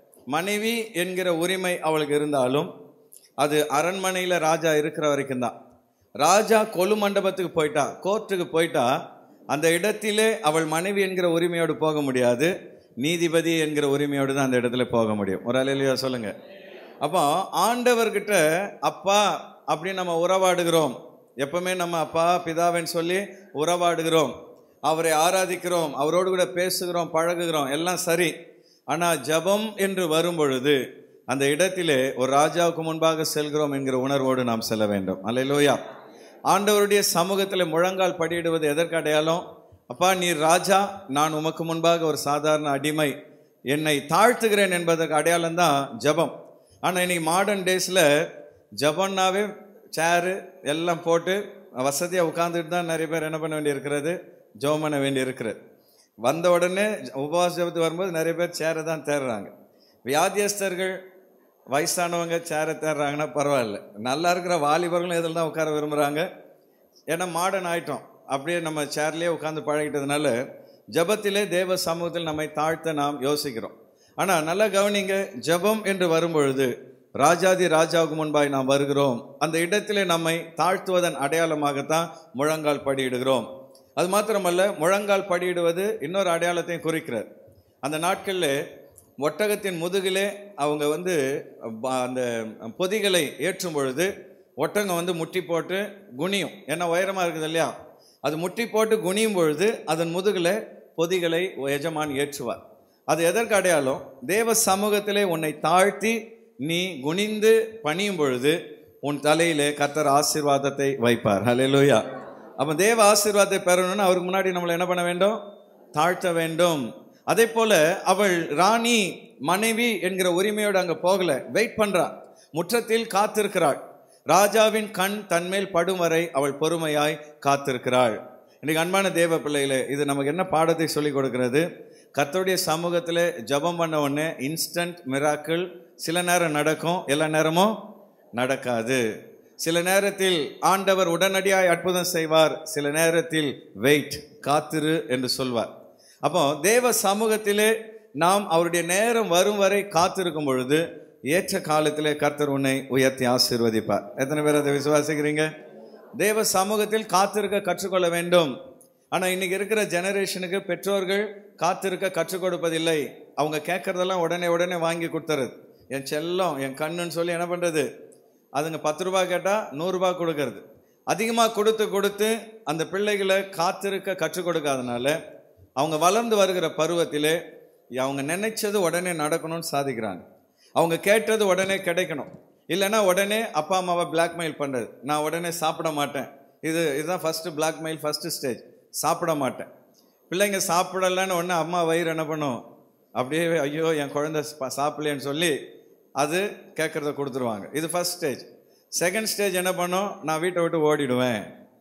Speaker 2: மனைவி என்கிற உரிமை அவளுக்கு இருந்தாலும் அது அரண்மனையில ராஜா இருக்கிற வரைக்கும் தான் ராஜா கொலு மண்டபத்துக்கு போயிட்டா கோர்ட்டுக்கு போயிட்டா அந்த இடத்திலே அவள் மனைவி என்கிற உரிமையோடு போக முடியாது நீதிபதி என்கிற உரிமையோடு தான் அந்த இடத்துல போக முடியும் ஒரு அலையிலையா சொல்லுங்க அப்போ ஆண்டவர்கிட்ட அப்பா அப்படின்னு நம்ம உறவாடுகிறோம் எப்பவுமே நம்ம அப்பா பிதாவன்னு சொல்லி உறவாடுகிறோம் அவரை ஆராதிக்கிறோம் அவரோடு கூட பேசுகிறோம் பழகுகிறோம் எல்லாம் சரி ஆனா ஜெபம் என்று வரும் பொழுது அந்த இடத்திலே ஒரு ராஜாவுக்கு முன்பாக செல்கிறோம் என்கிற உணர்வோடு நாம் செல்ல வேண்டும் அல்லையிலோயா ஆண்டவருடைய சமூகத்தில் முழங்கால் படியிடுவது எதற்கு அடையாளம் அப்பா நீர் ராஜா நான் உமக்கு முன்பாக ஒரு சாதாரண அடிமை என்னை தாழ்த்துகிறேன் என்பதற்கு அடையாளம் தான் ஜபம் ஆனால் இன்னைக்கு மாடர்ன் டேஸில் ஜபம்னாவே சேரு எல்லாம் போட்டு வசதியாக உட்காந்துட்டு தான் நிறைய பேர் என்ன பண்ண வேண்டி இருக்கிறது ஜெபம் பண்ண வேண்டி இருக்கிறது வந்த உடனே உபவாச ஜபத்துக்கு வரும்போது நிறைய பேர் சேரை தான் தேடுறாங்க வியாதியஸ்தர்கள் வயசானவங்க சேரை தேடுறாங்கன்னா பரவாயில்ல நல்லா இருக்கிற வாலிபர்களும் இதில் தான் உட்கார விரும்புகிறாங்க ஏன்னா மாடர்ன் ஆயிட்டோம் அப்படியே நம்ம சேர்லேயே உட்காந்து பழகிட்டதுனால ஜெபத்திலே தேவ சமூகத்தில் நம்மை தாழ்த்த நாம் யோசிக்கிறோம் ஆனால் நல்லா கவனிங்க ஜெபம் என்று வரும்பொழுது ராஜாதி ராஜாவுக்கு முன்பாய் நாம் வருகிறோம் அந்த இடத்திலே நம்மை தாழ்த்துவதன் அடையாளமாகத்தான் முழங்கால் படியிடுகிறோம் அது மாத்திரமல்ல முழங்கால் படியிடுவது இன்னொரு அடையாளத்தையும் குறிக்கிறது அந்த நாட்களில் ஒட்டகத்தின் முதுகிலே அவங்க வந்து ப- அந்த பொதிகளை ஏற்றும் பொழுது ஒட்டகம் வந்து முட்டி போட்டு குனியும் ஏன்னா உயரமாக இருக்குது இல்லையா அது முட்டி போட்டு குனியும் பொழுது அதன் முதுகில் பொதிகளை எஜமான் ஏற்றுவார் அது எதற்கு அடையாளம் தேவ சமூகத்திலே உன்னை தாழ்த்தி நீ குனிந்து பணியும் பொழுது உன் தலையிலே கர்த்தர் ஆசீர்வாதத்தை வைப்பார் ஹalleluya அப்போ தேவ ஆசீர்வாதத்தை பெறணும்னு அவருக்கு முன்னாடி நம்மளை என்ன பண்ண வேண்டும் தாழ்த்த வேண்டும் அதே போல அவள் ராணி மனைவி என்கிற உரிமையோடு அங்க போகல வெயிட் பண்றா முற்றத்தில் காத்திருக்கிறாள் ராஜாவின் கண் தன்மேல் படும் வரை அவள் பொறுமையாய் காத்திருக்கிறாள் இன்னைக்கு அன்பான தேவ பிள்ளைகளே இது நமக்கு என்ன பாடத்தை சொல்லி கொடுக்கிறது கர்த்தருடைய சமூகத்தில் ஜெபம் பண்ண உடனே இன்ஸ்டன்ட் மிராக்கிள் சில நேரம் நடக்கும் எல்லா நேரமும் நடக்காது சில நேரத்தில் ஆண்டவர் உடனடியாய் அற்புதம் செய்வார் சில நேரத்தில் வெயிட் காத்திரு என்று சொல்வார் அப்போ தேவ சமூகத்திலே நாம் அவருடைய நேரம் வரும் வரை காத்திருக்கும் பொழுது ஏற்ற காலத்திலே கர்த்தர் உன்னை உயர்த்தி ஆசீர்வதிப்பார் எத்தனை பேர் அதை விசுவாசிக்கிறீங்க தேவ சமூகத்தில் காத்திருக்க கற்றுக்கொள்ள வேண்டும் ஆனால் இன்னைக்கு இருக்கிற ஜெனரேஷனுக்கு பெற்றோர்கள் காத்திருக்க கற்றுக் கொடுப்பதில்லை அவங்க கேட்கறதெல்லாம் உடனே உடனே வாங்கி கொடுத்துறது என் செல்லம் என் கண்ணுன்னு சொல்லி என்ன பண்ணுறது அதுங்க பத்து ரூபாய் கேட்டால் நூறுரூபா கொடுக்கறது அதிகமாக கொடுத்து கொடுத்து அந்த பிள்ளைகளை காத்திருக்க கற்றுக் கொடுக்காதனால அவங்க வளர்ந்து வருகிற பருவத்திலே அவங்க நினைச்சது உடனே நடக்கணும்னு சாதிக்கிறாங்க அவங்க கேட்டது உடனே கிடைக்கணும் இல்லைன்னா உடனே அப்பா அம்மாவை பிளாக்மெயில் பண்ணுறது நான் உடனே சாப்பிட மாட்டேன் இது இதுதான் ஃபர்ஸ்ட் பிளாக்மெயில் ஃபர்ஸ்ட் ஸ்டேஜ் சாப்பிட மாட்டேன் பிள்ளைங்க சாப்பிடலன்னு உடனே அம்மா வயிறு என்ன பண்ணும் அப்படியே ஐயோ என் குழந்தை சா- சாப்பிடலையேன்னு சொல்லி அது கேட்குறத கொடுத்துருவாங்க இது ஃபர்ஸ்ட் ஸ்டேஜ் செகண்ட் ஸ்டேஜ் என்ன பண்ணும் நான் வீட்டை விட்டு ஓடிடுவேன்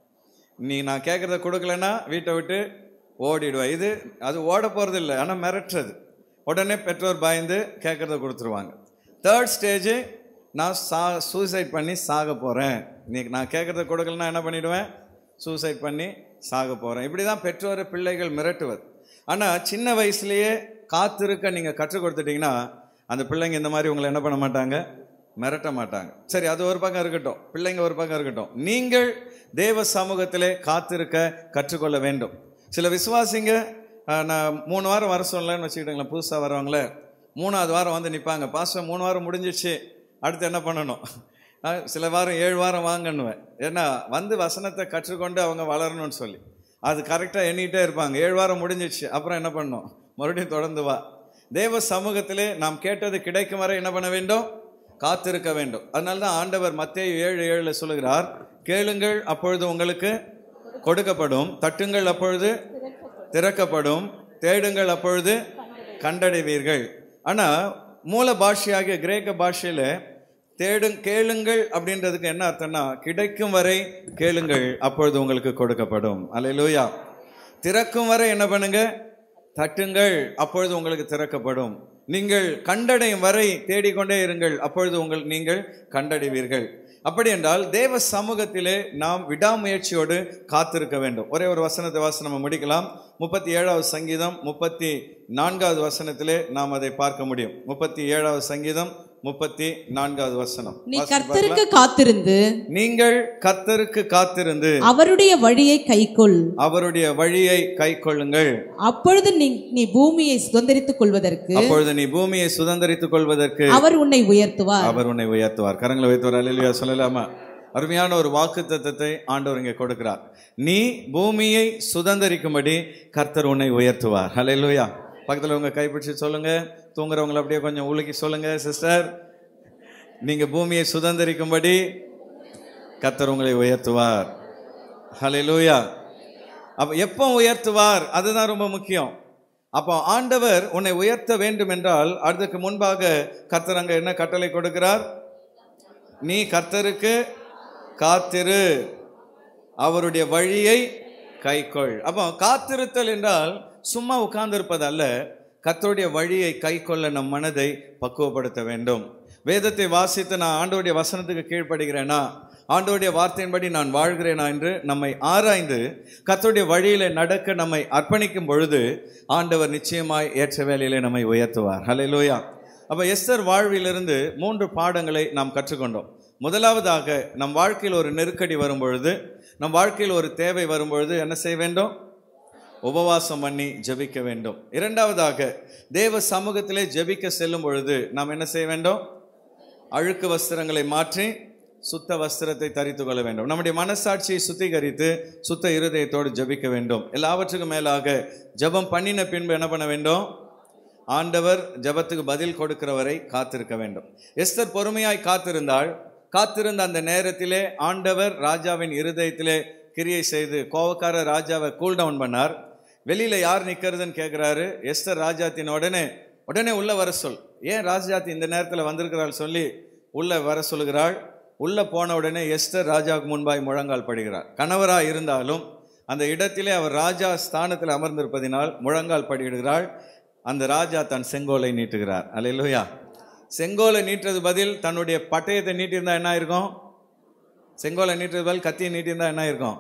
Speaker 2: நீ நான் கேட்குறத கொடுக்கலன்னா வீட்டை விட்டு ஓடிடுவேன் இது அது ஓட போகிறது இல்லை ஆனால் மிரட்டுறது உடனே பெற்றோர் பயந்து கேட்குறத கொடுத்துருவாங்க தேர்ட் ஸ்டேஜ் நான் சா சூசைட் பண்ணி சாக போகிறேன் நீ நான் கேட்குறத கொடுக்கலன்னா என்ன பண்ணிடுவேன் சூசைட் பண்ணி சாக போகிறேன் இப்படி தான் பெற்றோரை பிள்ளைகள் மிரட்டுவது ஆனால் சின்ன வயசுலேயே காத்திருக்க நீங்கள் கற்றுக் கொடுத்துட்டீங்கன்னா அந்த பிள்ளைங்க இந்த மாதிரி உங்களை என்ன பண்ண மாட்டாங்க மிரட்ட மாட்டாங்க சரி அது ஒரு பக்கம் இருக்கட்டும் பிள்ளைங்க ஒரு பக்கம் இருக்கட்டும் நீங்கள் தேவ சமூகத்திலே காத்திருக்க கற்றுக்கொள்ள வேண்டும் சில விசுவாசிங்க ஆஹ், நான் மூணு வாரம் வர சொல்லலன்னு வச்சுக்கிட்டுங்களேன் புதுசாக வரவங்களே மூணாவது வாரம் வந்து நிற்பாங்க பாஸ்டர் மூணு வாரம் முடிஞ்சிச்சு அடுத்து என்ன பண்ணணும் ஆஹ், சில வாரம் ஏழு வாரம் வாங்கன்னுவேன் ஏன்னா வந்து வசனத்தை கற்றுக்கொண்டு அவங்க வளரணும்னு சொல்லி அது கரெக்டாக எண்ணிக்கிட்டே இருப்பாங்க ஏழு வாரம் முடிஞ்சிச்சு அப்புறம் என்ன பண்ணணும் மறுபடியும் தொடர்ந்து வா தேவ சமூகத்திலே நாம் கேட்டது கிடைக்கும் வரை என்ன பண்ண வேண்டும் காத்திருக்க வேண்டும் அதனால தான் ஆண்டவர் மத்தேயு ஏழு ஏழுல சொல்லுகிறார் கேளுங்கள் அப்பொழுது உங்களுக்கு கொடுக்கப்படும் தட்டுங்கள் அப்பொழுது திறக்கப்படும் தேடுங்கள் அப்பொழுது கண்டடைவீர்கள் ஆனா மூல பாஷையாகிய கிரேக்க பாஷையில தேடுங் கேளுங்கள் அப்படின்றதுக்கு என்ன அர்த்தம்னா கிடைக்கும் வரை கேளுங்கள் அப்பொழுது உங்களுக்கு கொடுக்கப்படும் அல்லேலூயா திறக்கும் வரை என்ன பண்ணுங்க தட்டுங்கள் அப்பொழுது உங்களுக்கு திறக்கப்படும் நீங்கள் கண்டடையும் வரை தேடிக்கொண்டே இருங்கள் அப்பொழுது உங்கள் நீங்கள் கண்டடைவீர்கள் அப்படி என்றால் தேவ சமூகத்திலே நாம் விடாமுயற்சியோடு காத்திருக்க வேண்டும் ஒரே ஒரு வசனத்தை வாசி நம்ம முடிக்கலாம் முப்பத்தி ஏழாவது சங்கீதம் முப்பத்தி நான்காவது வசனத்திலே நாம் அதை பார்க்க முடியும் முப்பத்தி ஏழாவது சங்கீதம் முப்பத்தி நான்காவது வசனம்
Speaker 3: நீ
Speaker 2: வாசித்து
Speaker 3: கர்த்தருக்கு காத்திருந்து
Speaker 2: நீங்கள் கர்த்தருக்கு காத்திருந்து
Speaker 3: அவருடைய வழியை கைக்கொள்
Speaker 2: அவருடைய வழியை கை கொள்ளுங்கள்
Speaker 3: அப்பொழுது நீ நீ பூமியை சுதந்திரித்துக் கொள்வதற்கு
Speaker 2: அப்பொழுது நீ பூமியை சுதந்திரித்துக் கொள்வதற்கு
Speaker 3: அவர் உன்னை உயர்த்துவார்
Speaker 2: அவர் உன்னை உயர்த்துவார் கரங்களை வைத்துவார் அல்லையா சொல்லலாமா அருமையான ஒரு வாக்கு தத்தத்தை ஆண்டவர் இங்கே கொடுக்கிறார் நீ பூமியை சுதந்திரிக்கும்படி கர்த்தர் உன்னை உயர்த்துவார் ஹalleluya பக்கத்தில் உங்க கைப்பிடிச்சு சொல்லுங்க தூங்குறவங்களை அப்படியே கொஞ்சம் உலுக்கி சொல்லுங்க சிஸ்டர் நீங்க பூமியை சுதந்திரிக்கும்படி கர்த்தர் உங்களை உயர்த்துவார் ஹalleluya அப்ப எப்போ உயர்த்துவார் அதுதான் ரொம்ப முக்கியம் அப்போ ஆண்டவர் உன்னை உயர்த்த வேண்டும் என்றால் அதுக்கு முன்பாக கர்த்தர் அங்க என்ன கட்டளை கொடுக்கிறார் நீ கர்த்தருக்கு காத்திரு அவருடைய வழியை கைக்கொள் அப்போ காத்திருத்தல் என்றால் சும்மா உட்கார்ந்திருப்பது அல்ல கர்த்தருடைய வழியை கைக்கொள்ள நம் மனதை பக்குவப்படுத்த வேண்டும் வேதத்தை வாசித்து நான் ஆண்டவருடைய வசனத்துக்கு கீழ்ப்படுகிறேனா ஆண்டவருடைய வார்த்தையின்படி நான் வாழ்கிறேனா என்று நம்மை ஆராய்ந்து கர்த்தருடைய வழியில நடக்க நம்மை அர்ப்பணிக்கும் பொழுது ஆண்டவர் நிச்சயமாய் ஏற்ற வேலையிலே நம்மை உயர்த்துவார் ஹalleluya அப்ப எஸ்தர் வாழ்விலிருந்து மூன்று பாடங்களை நாம் கற்றுக்கொண்டோம் முதலாவதாக நம் வாழ்க்கையில் ஒரு நெருக்கடி வரும் பொழுது நம் வாழ்க்கையில் ஒரு தேவை வரும் பொழுது என்ன செய்ய வேண்டும் உபவாசம் பண்ணி ஜெபிக்க வேண்டும் இரண்டாவதாக தேவ சமூகத்திலே ஜெபிக்க செல்லும் பொழுது நாம் என்ன செய்ய வேண்டும் அழுக்கு வஸ்திரங்களை மாற்றி சுத்த வஸ்திரத்தை தரித்து கொள்ள வேண்டும் நம்முடைய மனசாட்சியை சுத்திகரித்து சுத்த இருதயத்தோடு ஜெபிக்க வேண்டும் எல்லாவற்றுக்கும் மேலாக ஜெபம் பண்ணின பின்பு என்ன பண்ண வேண்டும் ஆண்டவர் ஜெபத்துக்கு பதில் கொடுக்கிறவரை காத்திருக்க வேண்டும் எஸ்தர் பொறுமையாய் காத்திருந்தாள் காத்திருந்த அந்த நேரத்திலே ஆண்டவர் ராஜாவின் இருதயத்திலே கிரியை செய்து கோவக்கார ராஜாவை கூல் டவுன் பண்ணார் வெளியில யார் நிக்கிறதுன்னு கேட்கிறாரு எஸ்தர் ராஜாத்தின் உடனே உடனே உள்ள வர சொல் ஏன் ராஜாத்தி இந்த நேரத்தில் வந்திருக்கிறாள் சொல்லி உள்ள வர சொல்லுகிறாள் உள்ள போன உடனே எஸ்தர் ராஜாவுக்கு முன்பாய் முழங்கால் படுகிறார் கணவரா இருந்தாலும் அந்த இடத்திலே அவர் ராஜா ஸ்தானத்தில் அமர்ந்திருப்பதினால் முழங்கால் படியிடுகிறாள் அந்த ராஜா தன் செங்கோலை நீட்டுகிறார் அல்லேலூயா செங்கோலை நீட்டுறது பதில் தன்னுடைய பட்டயத்தை நீட்டியிருந்தா என்ன இருக்கும் செங்கோலை நீட்டுறது பதில் கத்தியை நீட்டியிருந்தா என்ன இருக்கும்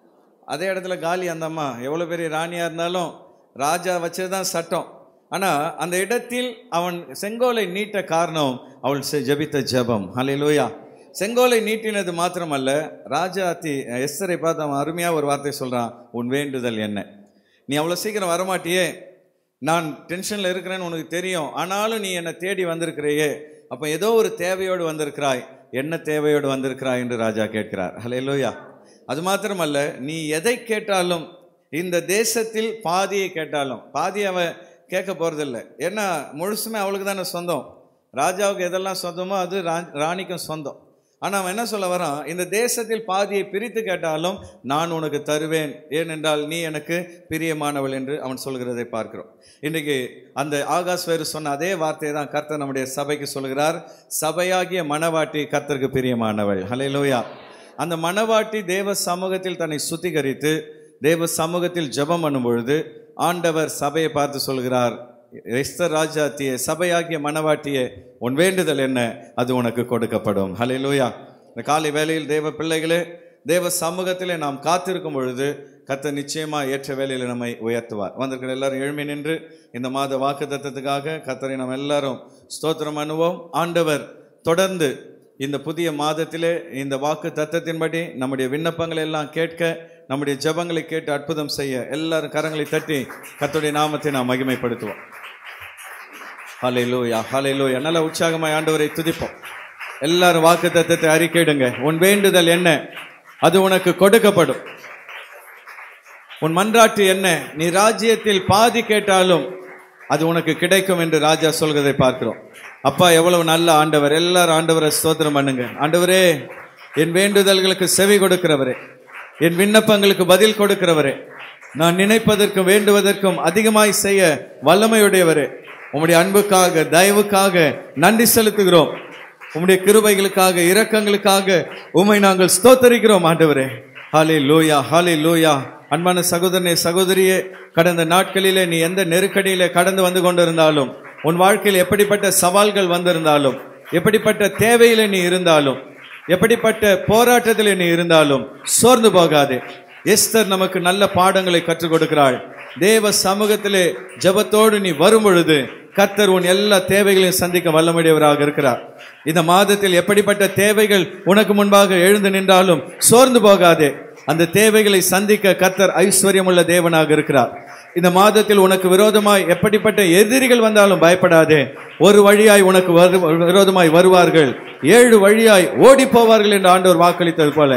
Speaker 2: அதே இடத்துல காலி அந்த அம்மா எவ்வளோ பெரிய ராணியாக இருந்தாலும் ராஜா வச்சது தான் சட்டம் ஆனால் அந்த இடத்தில் அவன் செங்கோலை நீட்ட காரணம் அவள் செ- ஜெபித்த ஜெபம் ஹalleluya செங்கோலை நீட்டினது மாத்திரமல்ல ராஜா அத்தி எஸ்தரை பார்த்து அவன் அருமையாக ஒரு வார்த்தை சொல்கிறான் உன் வேண்டுதல் என்ன நீ அவ்வளோ சீக்கிரம் வரமாட்டியே நான் டென்ஷனில் இருக்கிறேன்னு உனக்கு தெரியும் ஆனாலும் நீ என்னை தேடி வந்திருக்கிறையே அப்போ ஏதோ ஒரு தேவையோடு வந்திருக்கிறாய் என்ன தேவையோடு வந்திருக்கிறாய் என்று ராஜா கேட்கிறார் ஹalleluya அது மாத்திரமல்ல நீ எதை கேட்டாலும் இந்த தேசத்தில் பாதியை கேட்டாலும் பாதி அவன் கேட்க போறதில்ல ஏன்னா முழுசுமே அவளுக்கு தானே சொந்தம் ராஜாவுக்கு எதெல்லாம் சொந்தமோ அது ரா- ராணிக்கும் சொந்தம் ஆனால் அவன் என்ன சொல்ல வரான் இந்த தேசத்தில் பாதியை பிரித்து கேட்டாலும் நான் உனக்கு தருவேன் ஏனென்றால் நீ எனக்கு பிரியமானவள் என்று அவன் சொல்கிறதை பார்க்கிறோம் இன்றைக்கு அந்த ஆகாஷ் வேறு சொன்ன அதே வார்த்தையை தான் கர்த்தர் நம்முடைய சபைக்கு சொல்கிறார் சபையாகிய மணவாட்டி கர்த்தருக்கு பிரியமானவள் ஹalleluya அந்த மணவாட்டி தேவ சமூகத்தில் தன்னை சுத்திகரித்து தேவ சமூகத்தில் ஜெபம் பண்ணும் பொழுது ஆண்டவர் சபையை பார்த்து சொல்கிறார் எஸ்தர் ராஜாத்தியே சபையாகிய மணவாட்டியே உன் வேண்டுதல் என்ன அது உனக்கு கொடுக்கப்படும் ஹalleluya இந்த காலை வேளையில் தேவ பிள்ளைகளே தேவ சமூகத்திலே நாம் காத்திருக்கும் பொழுது கர்த்தர் நிச்சயமா ஏற்ற வேலையில் நம்மை உயர்த்துவார் வந்திருக்கிற எல்லாரும் எழுமி நின்று இந்த மாத வாக்கு தத்தத்துக்காக கர்த்தரை நாம் எல்லாரும் ஸ்தோத்திரம் பண்ணுவோம் ஆண்டவர் தொடர்ந்து இந்த புதிய மாதத்திலே இந்த வாக்கு தத்தத்தின்படி நம்முடைய விண்ணப்பங்களை எல்லாம் கேட்க நம்முடைய ஜெபங்களை கேட்டு அற்புதம் செய்ய எல்லாரும் கரங்களை தட்டி கர்த்தருடைய நாமத்தை நாம் மகிமைப்படுத்துவோம் ஹalleluya ஹalleluya நல்ல உற்சாகமாய் ஆண்டவரை துதிப்போம் எல்லாரும் வாக்கு தத்தத்தை அறிக்கையிடுங்க உன் வேண்டுதல் என்ன அது உனக்கு கொடுக்கப்படும் உன் மன்றாட்டு என்ன நீ ராஜ்யத்தில் பாதி கேட்டாலும் அது உனக்கு கிடைக்கும் என்று ராஜா சொல்கிறதை பார்க்கிறோம் அப்பா எவ்வளவு நல்ல ஆண்டவர் எல்லாரும் ஆண்டவரை ஸ்தோத்திரம் பண்ணுங்க ஆண்டவரே என் வேண்டுதல்களுக்கு செவி கொடுக்கிறவரே என் விண்ணப்பங்களுக்கு பதில் கொடுக்கிறவரே நான் நினைப்பதற்கும் வேண்டுவதற்கும் அதிகமாய் செய்ய வல்லமையுடையவரே உம்முடைய அன்புக்காக தயவுக்காக நன்றி செலுத்துகிறோம் உம்முடைய கிருபைகளுக்காக இரக்கங்களுக்காக உம்மை நாங்கள் ஸ்தோத்தரிக்கிறோம் ஆண்டவரே ஹாலே லூயா ஹாலே லூயா அன்பான சகோதரனே சகோதரியே கடந்த நாட்களிலே நீ எந்த நெருக்கடியிலே கடந்து வந்து கொண்டிருந்தாலும் உன் வாழ்க்கையில் எப்படிப்பட்ட சவால்கள் வந்திருந்தாலும் எப்படிப்பட்ட தேவையில நீ இருந்தாலும் எப்படிப்பட்ட போராட்டத்தில் நீ இருந்தாலும் சோர்ந்து போகாதே எஸ்தர் நமக்கு நல்ல பாடங்களை கற்றுக் கொடுக்கிறாள் தேவ சமூகத்திலே ஜெபத்தோடு நீ வரும் பொழுது கர்த்தர் உன் எல்லா தேவைகளையும் சந்திக்க வல்லமுடையவராக இருக்கிறார் இந்த மாதத்தில் எப்படிப்பட்ட தேவைகள் உனக்கு முன்பாக எழுந்து நின்றாலும் சோர்ந்து போகாதே அந்த தேவைகளை சந்திக்க கர்த்தர் ஐஸ்வர்யமுள்ள தேவனாக இருக்கிறார் இந்த மாதத்தில் உனக்கு விரோதமாய் எப்படிப்பட்ட எதிரிகள் வந்தாலும் பயப்படாதே ஒரு வழியாய் உனக்கு வரு விரோதமாய் வருவார்கள் ஏழு வழியாய் ஓடி போவார்கள் என்று ஆண்டவர் வாக்களித்தது போல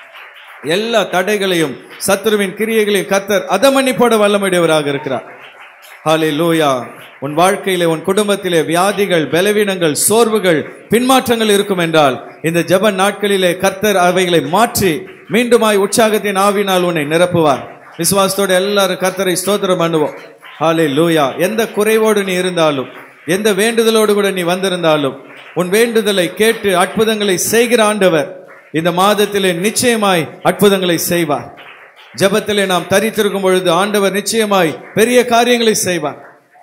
Speaker 2: எல்லா தடைகளையும் சத்துருவின் கிரியைகளையும் கத்தர் அதமண்ணி போட வல்லமையுடையவராக இருக்கிறார் ஹாலே லூயா உன் வாழ்க்கையிலே உன் குடும்பத்திலே வியாதிகள் பலவீனங்கள் சோர்வுகள் பின்மாற்றங்கள் இருக்கும் என்றால் இந்த ஜெப நாட்களிலே கர்த்தர் அவைகளை மாற்றி மீண்டுமாய் உற்சாகத்தின் ஆவினால் உன்னை நிரப்புவார் விசுவாசத்தோடு எல்லாரும் கர்த்தரை ஸ்தோத்திரம் பண்ணுவோம் ஹாலே லூயா எந்த குறைவோடு நீ இருந்தாலும் எந்த வேண்டுதலோடு கூட நீ வந்திருந்தாலும் உன் வேண்டுதலை கேட்டு அற்புதங்களை செய்கிற ஆண்டவர் இந்த மாதத்திலே நிச்சயமாய் அற்புதங்களை செய்வார் ஜெபத்திலே நாம் தரித்திருக்கும் பொழுது ஆண்டவர் நிச்சயமாய் பெரிய காரியங்களை செய்வார்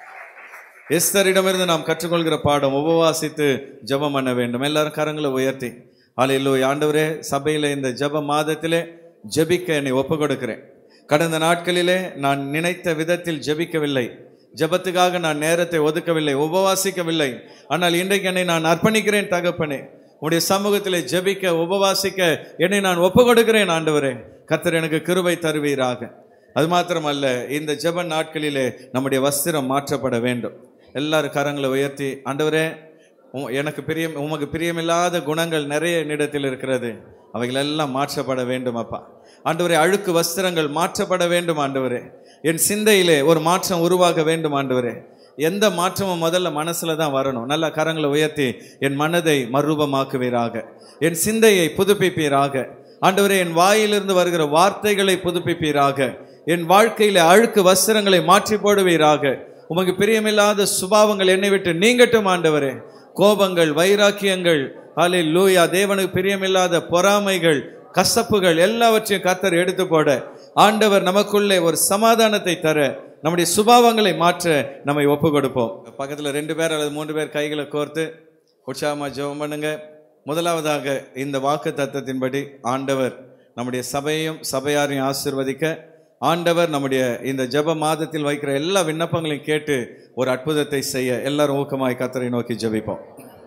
Speaker 2: எஸ்தரிடமிருந்து நாம் கற்றுக்கொள்கிற பாடம் உபவாசித்து ஜெபம் பண்ண வேண்டும் எல்லாரும் கரங்களை உயர்த்தி ஆலையிலோ ஆண்டவரே சபையில இந்த ஜெப மாதத்திலே ஜெபிக்க என்னை ஒப்பு கொடுக்கிறேன் கடந்த நாட்களிலே நான் நினைத்த விதத்தில் ஜெபிக்கவில்லை ஜெபத்துக்காக நான் நேரத்தை ஒதுக்கவில்லை உபவாசிக்கவில்லை ஆனால் இன்றைக்கு என்னை நான் அர்ப்பணிக்கிறேன் தகப்பனே உடைய சமூகத்திலே ஜெபிக்க உபவாசிக்க என்னை நான் ஒப்பு கொடுக்கிறேன் ஆண்டவரே கர்த்தர் எனக்கு கிருபை தருவீராக அது மாத்திரமல்ல இந்த ஜெப நாட்களிலே நம்முடைய வஸ்திரம் மாற்றப்பட வேண்டும் எல்லாரும் கரங்களை உயர்த்தி ஆண்டவரே உம்- எனக்கு பிரியம் உமக்கு பிரியமில்லாத குணங்கள் நிறைய என்னிடத்தில் இருக்கிறது அவைகள் எல்லாம் மாற்றப்பட வேண்டும் அப்பா ஆண்டவரே அழுக்கு வஸ்திரங்கள் மாற்றப்பட வேண்டும் ஆண்டவரே என் சிந்தையிலே ஒரு மாற்றம் உருவாக வேண்டும் ஆண்டவரே எந்த மாற்றமும் முதல்ல மனசுல தான் வரணும் நல்ல கரங்களை உயர்த்தி என் மனதை மறுரூபமாக்குவீராக என் சிந்தையை புதுப்பிப்பீராக ஆண்டவரே என் வாயிலிருந்து வருகிற வார்த்தைகளை புதுப்பிப்பீராக என் வாழ்க்கையில அழுக்கு வஸ்திரங்களை மாற்றி போடுவீராக உமக்கு பிரியமில்லாத சுபாவங்கள் என்னை விட்டு நீங்கட்டும் ஆண்டவரே கோபங்கள் வைராக்கியங்கள் ஹலே லூயா தேவனுக்கு பிரியமில்லாத பொறாமைகள் கசப்புகள் எல்லாவற்றையும் கர்த்தர் எடுத்து போட ஆண்டவர் நமக்குள்ளே ஒரு சமாதானத்தை தர நம்முடைய சுபாவங்களை மாற்ற நம்மை ஒப்பு கொடுப்போம் பக்கத்துல ரெண்டு பேர் அல்லது மூன்று பேர் கைகளை கோர்த்து உற்சாகமா ஜெபம் பண்ணுங்க முதலாவதாக இந்த வாக்கு தத்தத்தின்படி ஆண்டவர் நம்முடைய சபையையும் சபையாரையும் ஆசிர்வதிக்க ஆண்டவர் நம்முடைய இந்த ஜெப மாதத்தில் வைக்கிற எல்லா விண்ணப்பங்களையும் கேட்டு ஒரு அற்புதத்தை செய்ய எல்லாரும் ஊக்கமாய் கத்தரை நோக்கி ஜெபிப்போம்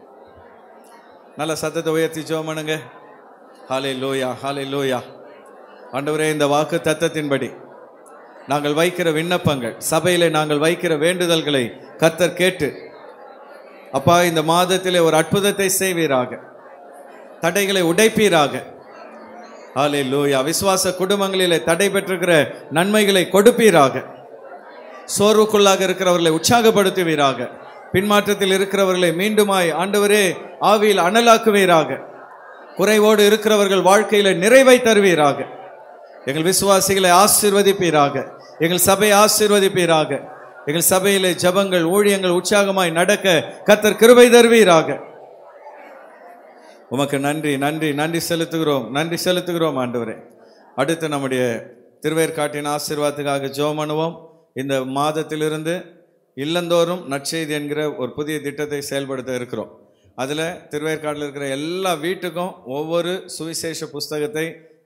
Speaker 2: நல்ல சத்தத்தை உயர்த்தி ஜெபம் பண்ணுங்க ஹாலே லோயா ஹாலே லோயா ஆண்டவரே இந்த வாக்கு தத்தத்தின்படி நாங்கள் வைக்கிற விண்ணப்பங்கள் சபையிலே நாங்கள் வைக்கிற வேண்டுதல்களை கத்தர் கேட்டு அப்பா இந்த மாதத்திலே ஒரு அற்புதத்தை செய்வீராக தடைகளை உடைப்பீராக ஹாலே லூயா விசுவாச குடும்பங்களிலே தடை பெற்றிருக்கிற நன்மைகளை கொடுப்பீராக சோர்வுக்குள்ளாக இருக்கிறவர்களை உற்சாகப்படுத்துவீராக பின்மாற்றத்தில் இருக்கிறவர்களை மீண்டுமாய் ஆண்டவரே ஆவியில் அனலாக்குவீராக குறைவோடு இருக்கிறவர்கள் வாழ்க்கையில நிறைவை தருவீராக எங்கள் விசுவாசிகளை ஆசீர்வதிப்பீராக எங்கள் சபையை ஆசீர்வதிப்பீராக எங்கள் சபையிலே ஜபங்கள் ஊழியங்கள் உற்சாகமாய் நடக்க கத்தர் கிருபை தருவீராக உமக்கு நன்றி நன்றி நன்றி செலுத்துகிறோம் நன்றி செலுத்துகிறோம் ஆண்டவரே அடுத்து நம்முடைய திருவேற்காட்டின் ஆசீர்வாதத்துக்காக ஜெபம் பண்ணுவோம் இந்த மாதத்திலிருந்து இல்லந்தோறும் நற்செய்தி என்கிற ஒரு புதிய திட்டத்தை செயல்படுத்த இருக்கிறோம் அதில் திருவேற்காட்டில் இருக்கிற எல்லா வீட்டுக்கும் ஒவ்வொரு சுவிசேஷ புஸ்தகத்தை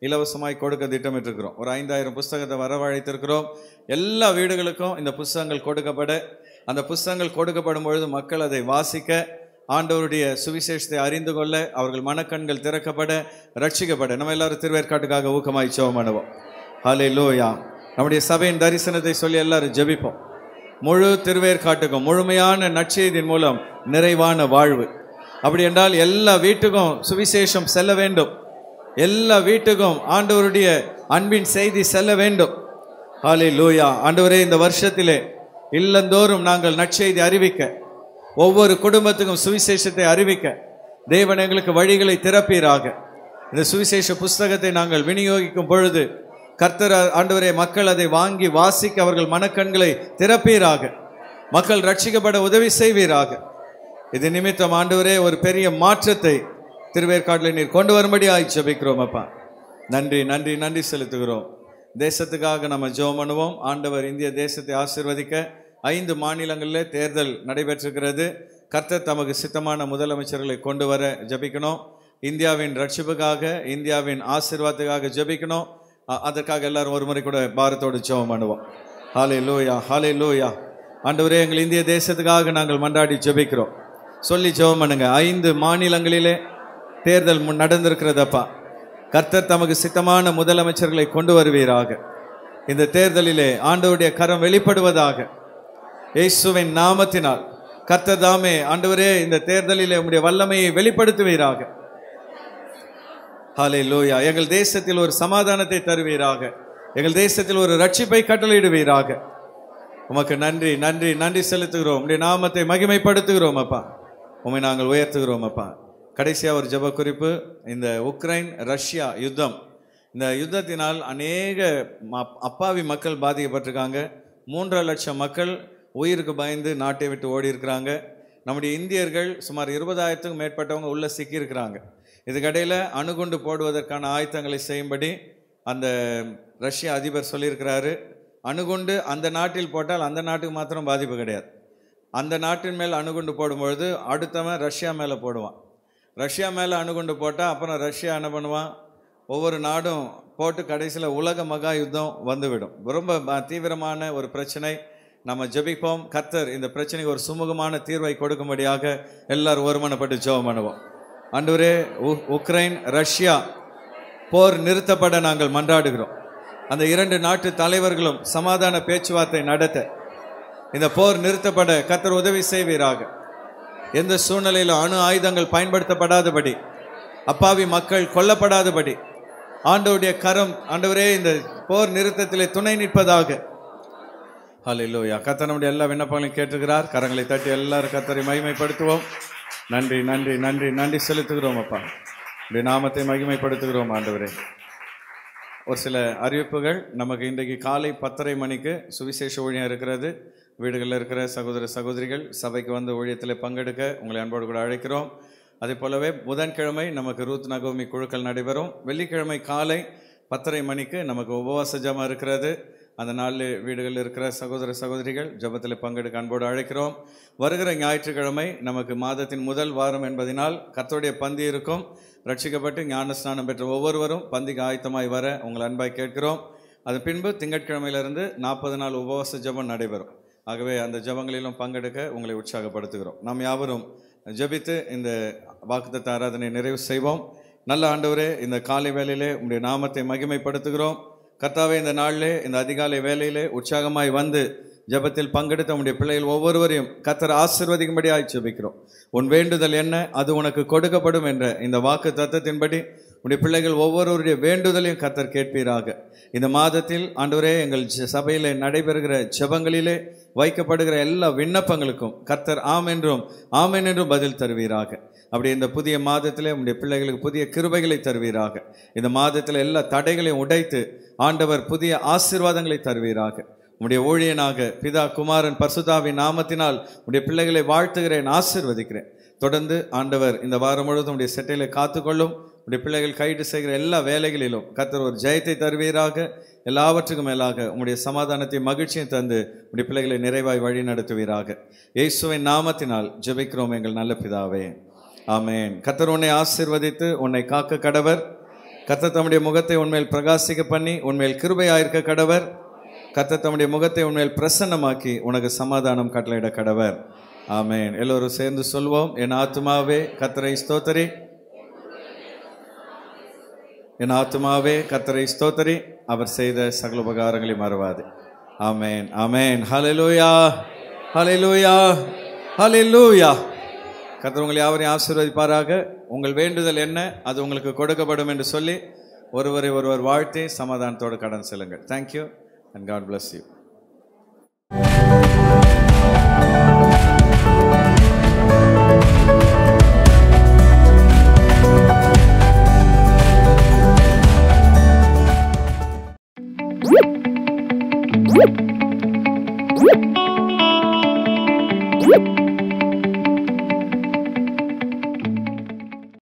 Speaker 2: இலவசமாய் கொடுக்க திட்டமிட்டிருக்கிறோம் ஒரு ஐந்தாயிரம் புஸ்தகத்தை வரவழைத்திருக்கிறோம் எல்லா வீடுகளுக்கும் இந்த புஸ்தகங்கள் கொடுக்கப்பட அந்த புஸ்தகங்கள் கொடுக்கப்படும் பொழுது மக்கள் அதை வாசிக்க ஆண்டவருடைய சுவிசேஷத்தை அறிந்து கொள்ள அவர்கள் மனக்கண்கள் திறக்கப்பட ரட்சிக்கப்பட நம்ம எல்லாரும் திருவேற்காட்டுக்காக ஊக்கமாய் ஜெபம் பண்ணுவோம் ஹலே லோயா நம்முடைய சபையின் தரிசனத்தை சொல்லி எல்லாரும் ஜெபிப்போம் முழு திருவேற்காட்டுக்கும் முழுமையான நற்செய்தியின் மூலம் நிறைவான வாழ்வு அப்படி என்றால் எல்லா வீட்டுக்கும் சுவிசேஷம் செல்ல வேண்டும் எல்லா வீட்டுக்கும் ஆண்டவருடைய அன்பின் செய்தி செல்ல வேண்டும் ஹாலே லூயா ஆண்டவரே இந்த வருஷத்திலே இல்லந்தோறும் நாங்கள் நற்செய்தி அறிவிக்க ஒவ்வொரு குடும்பத்துக்கும் சுவிசேஷத்தை அறிவிக்க தேவன் எங்களுக்கு வழிகளை திறப்பீராக இந்த சுவிசேஷ புஸ்தகத்தை நாங்கள் விநியோகிக்கும் பொழுது கர்த்தர் ஆண்டவரே மக்கள் அதை வாங்கி வாசிக்க அவர்கள் மனக்கண்களை திறப்பீராக மக்கள் ரட்சிக்கப்பட உதவி செய்வீராக இது நிமித்தம் ஆண்டவரே ஒரு பெரிய மாற்றத்தை திருவேற்காட்டில் நீர் கொண்டு வரும்படி ஜெபிக்கிறோம் அப்பா நன்றி நன்றி நன்றி செலுத்துகிறோம் தேசத்துக்காக நம்ம ஜெபம் பண்ணுவோம் ஆண்டவர் இந்திய தேசத்தை ஆசீர்வதிக்க ஐந்து மாநிலங்களில் தேர்தல் நடைபெற்றிருக்கிறது கர்த்தர் தமக்கு சித்தமான முதலமைச்சர்களை கொண்டு வர ஜெபிக்கணும் இந்தியாவின் ரட்சிப்புக்காக இந்தியாவின் ஆசீர்வாதத்துக்காக ஜெபிக்கணும் அ- அதற்காக எல்லாரும் ஒரு முறை கூட பாரத்தோடு ஜெபம் பண்ணுவோம் ஹாலே லூயா ஹாலே லூயா ஆண்டவரே எங்கள் இந்திய தேசத்துக்காக நாங்கள் மன்றாடி ஜெபிக்கிறோம் சொல்லி ஜெபம் பண்ணுங்க ஐந்து மாநிலங்களிலே தேர்தல் முன் நடந்திருக்கிறதப்பா கர்த்தர் தமக்கு சித்தமான முதலமைச்சர்களை கொண்டு வருவீராக இந்த தேர்தலிலே ஆண்டவருடைய கரம் வெளிப்படுவதாக இயேசுவின் நாமத்தினால் கர்த்தர் தாமே ஆண்டவரே இந்த தேர்தலிலே உம்முடைய வல்லமையை வெளிப்படுத்துவீராக ஹாலே லூயா எங்கள் தேசத்தில் ஒரு சமாதானத்தை தருவீராக எங்கள் தேசத்தில் ஒரு ரட்சிப்பை கட்டளையிடுவீராக உமக்கு நன்றி நன்றி நன்றி செலுத்துகிறோம் உம்முடைய நாமத்தை மகிமைப்படுத்துகிறோம் அப்பா உம்மை நாங்கள் உயர்த்துகிறோம் அப்பா கடைசியாக ஒரு ஜெப குறிப்பு இந்த உக்ரைன் ரஷ்யா யுத்தம் இந்த யுத்தத்தினால் அநேக ம- அப்பாவி மக்கள் பாதிக்கப்பட்டிருக்காங்க மூன்றரை லட்சம் மக்கள் உயிருக்கு பயந்து நாட்டை விட்டு ஓடி இருக்கிறாங்க நம்முடைய இந்தியர்கள் சுமார் இருபதாயிரத்துக்கும் மேற்பட்டவங்க உள்ள சிக்கியிருக்கிறாங்க இதுக்கடையில் அணுகுண்டு போடுவதற்கான ஆயத்தங்களை செய்யும்படி அந்த ரஷ்ய அதிபர் சொல்லியிருக்கிறாரு அணுகுண்டு அந்த நாட்டில் போட்டால் அந்த நாட்டுக்கு மாத்திரம் பாதிப்பு கிடையாது அந்த நாட்டின் மேல் அணுகுண்டு போடும்பொழுது அடுத்தவன் ரஷ்யா மேலே போடுவான் ரஷ்யா மேலே அணுகுண்டு போட்டால் அப்புறம் ரஷ்யா என்ன பண்ணுவான் ஒவ்வொரு நாடும் போட்டு கடைசியில் உலக மகா யுத்தம் வந்துவிடும் ரொம்ப ப- தீவிரமான ஒரு பிரச்சனை நம்ம ஜெபிப்போம் கர்த்தர் இந்த பிரச்சனைக்கு ஒரு சுமூகமான தீர்வை கொடுக்கும்படியாக எல்லாரும் ஒருமனப்பட்டு ஜெபம் பண்ணுவோம் அன்றுவரே உ- உக்ரைன் ரஷ்யா போர் நிறுத்தப்பட நாங்கள் மன்றாடுகிறோம் அந்த இரண்டு நாட்டு தலைவர்களும் சமாதான பேச்சுவார்த்தை நடத்த இந்த போர் நிறுத்தப்பட கர்த்தர் உதவி செய்வீராக எந்த சூழ்நிலையிலும் அணு ஆயுதங்கள் பயன்படுத்தப்படாதபடி அப்பாவி மக்கள் கொல்லப்படாதபடி ஆண்டவருடைய கரம் ஆண்டவரே இந்த போர் நிறுத்தத்திலே துணை நிற்பதாக ஹalleluya கர்த்தர் நம்முடைய எல்லா விண்ணப்பங்களையும் கேட்டுக்கிறார் கரங்களை தட்டி எல்லாரும் கர்த்தரை மகிமைப்படுத்துவோம் நன்றி நன்றி நன்றி நன்றி செலுத்துகிறோம் அப்பா உடைய நாமத்தை மகிமைப்படுத்துகிறோம் ஆண்டவரே ஒரு சில அறிவிப்புகள் நமக்கு இன்றைக்கு காலை பத்தரை மணிக்கு சுவிசேஷ ஊழியம் இருக்கிறது வீடுகளில் இருக்கிற சகோதர சகோதரிகள் சபைக்கு வந்து ஊழியத்தில் பங்கெடுக்க உங்களை அன்போடு கூட அழைக்கிறோம் அதே போலவே புதன்கிழமை நமக்கு ரூத் நகோமி குழுக்கள் நடைபெறும் வெள்ளிக்கிழமை காலை பத்தரை மணிக்கு நமக்கு உபவாச ஜெபம் இருக்கிறது அந்த நாளில் வீடுகளில் இருக்கிற சகோதர சகோதரிகள் ஜெபத்தில் பங்கெடுக்க அன்போடு அழைக்கிறோம் வருகிற ஞாயிற்றுக்கிழமை நமக்கு மாதத்தின் முதல் வாரம் என்பதினால் கர்த்தருடைய பந்தி இருக்கும் ரட்சிக்கப்பட்டு ஞான ஸ்நானம் பெற்ற ஒவ்வொருவரும் பந்திக்கு ஆயத்தமாய் வர உங்கள் அன்பாய் கேட்கிறோம் அது பின்பு திங்கட்கிழமையிலிருந்து நாற்பது நாள் உபவாச ஜெபம் நடைபெறும் ஆகவே அந்த ஜெபங்களிலும் பங்கெடுக்க உங்களை உற்சாகப்படுத்துகிறோம் நாம் யாவரும் ஜெபித்து இந்த வாக்குத்தத்த ஆராதனை நிறைவு செய்வோம் நல்ல ஆண்டவரே இந்த காலை வேளையிலே உங்களுடைய நாமத்தை மகிமைப்படுத்துகிறோம் கர்த்தாவே இந்த நாளிலே இந்த அதிகாலை வேளையிலே உற்சாகமாய் வந்து ஜெபத்தில் பங்கெடுத்த உம்முடைய பிள்ளைகள் ஒவ்வொருவரையும் கர்த்தர் ஆசிர்வதிக்கும்படியாய் ஜெபிக்கிறோம் உன் வேண்டுதல் என்ன அது உனக்கு கொடுக்கப்படும் என்ற இந்த வாக்கு தத்தத்தின்படி உடைய பிள்ளைகள் ஒவ்வொருவருடைய வேண்டுதலையும் கர்த்தர் கேட்பீராக இந்த மாதத்தில் ஆண்டவரே எங்கள் ஜ- சபையிலே நடைபெறுகிற ஜெபங்களிலே வைக்கப்படுகிற எல்லா விண்ணப்பங்களுக்கும் கர்த்தர் ஆம் என்றும் ஆமென் என்றும் பதில் தருவீராக அப்படி இந்த புதிய மாதத்திலே உம்முடைய பிள்ளைகளுக்கு புதிய கிருபைகளை தருவீராக இந்த மாதத்தில் எல்லா தடைகளையும் உடைத்து ஆண்டவர் புதிய ஆசீர்வாதங்களை தருவீராக உம்முடைய ஊழியனாக பிதா குமாரன் பர்சுதாவின் நாமத்தினால் உடைய பிள்ளைகளை வாழ்த்துகிறேன் ஆசீர்வதிக்கிறேன் தொடர்ந்து ஆண்டவர் இந்த வாரம் முழுவதும் உடைய செட்டையில காத்துக்கொள்ளும் உடைய பிள்ளைகள் கைது செய்கிற எல்லா வேலைகளிலும் கர்த்தர் ஒரு ஜெயத்தை தருவீராக எல்லாவற்றுக்கும் மேலாக உம்முடைய சமாதானத்தையும் மகிழ்ச்சியும் தந்து உடைய பிள்ளைகளை நிறைவாய் வழி நடத்துவீராக இயேசுவின் நாமத்தினால் ஜெபிக்கிறோம் எங்கள் நல்ல பிதாவே ஆமென் கர்த்தர் உன்னை ஆசீர்வதித்து உன்னை காக்க கடவர் கர்த்தர் தம்முடைய முகத்தை உண்மையில் பிரகாசிக்க பண்ணி உண்மையில் கிருபையாயிருக்க கடவர் கர்த்தர் தம்முடைய முகத்தை உண்மையில் பிரசன்னமாக்கி உனக்கு சமாதானம் கட்டளையிட கடவர் ஆமென் எல்லோரும் சேர்ந்து சொல்வோம் என் ஆத்துமாவே கர்த்தரை ஸ்தோத்தரி என் ஆத்துமாவே கர்த்தரை ஸ்தோத்தரி அவர் செய்த சகல உபகாரங்களை மறவாது ஆமென் ஆமென் ஹalleluya ஹalleluya ஹalleluya கர்த்தர் உங்களை யாவரையும் ஆசீர்வதிப்பாராக உங்கள் வேண்டுதல் என்ன அது உங்களுக்கு கொடுக்கப்படும் என்று சொல்லி ஒருவரை ஒருவர் வாழ்த்தி சமாதானத்தோடு கடன் செல்லுங்கள் thank you and God bless you
Speaker 4: Woo!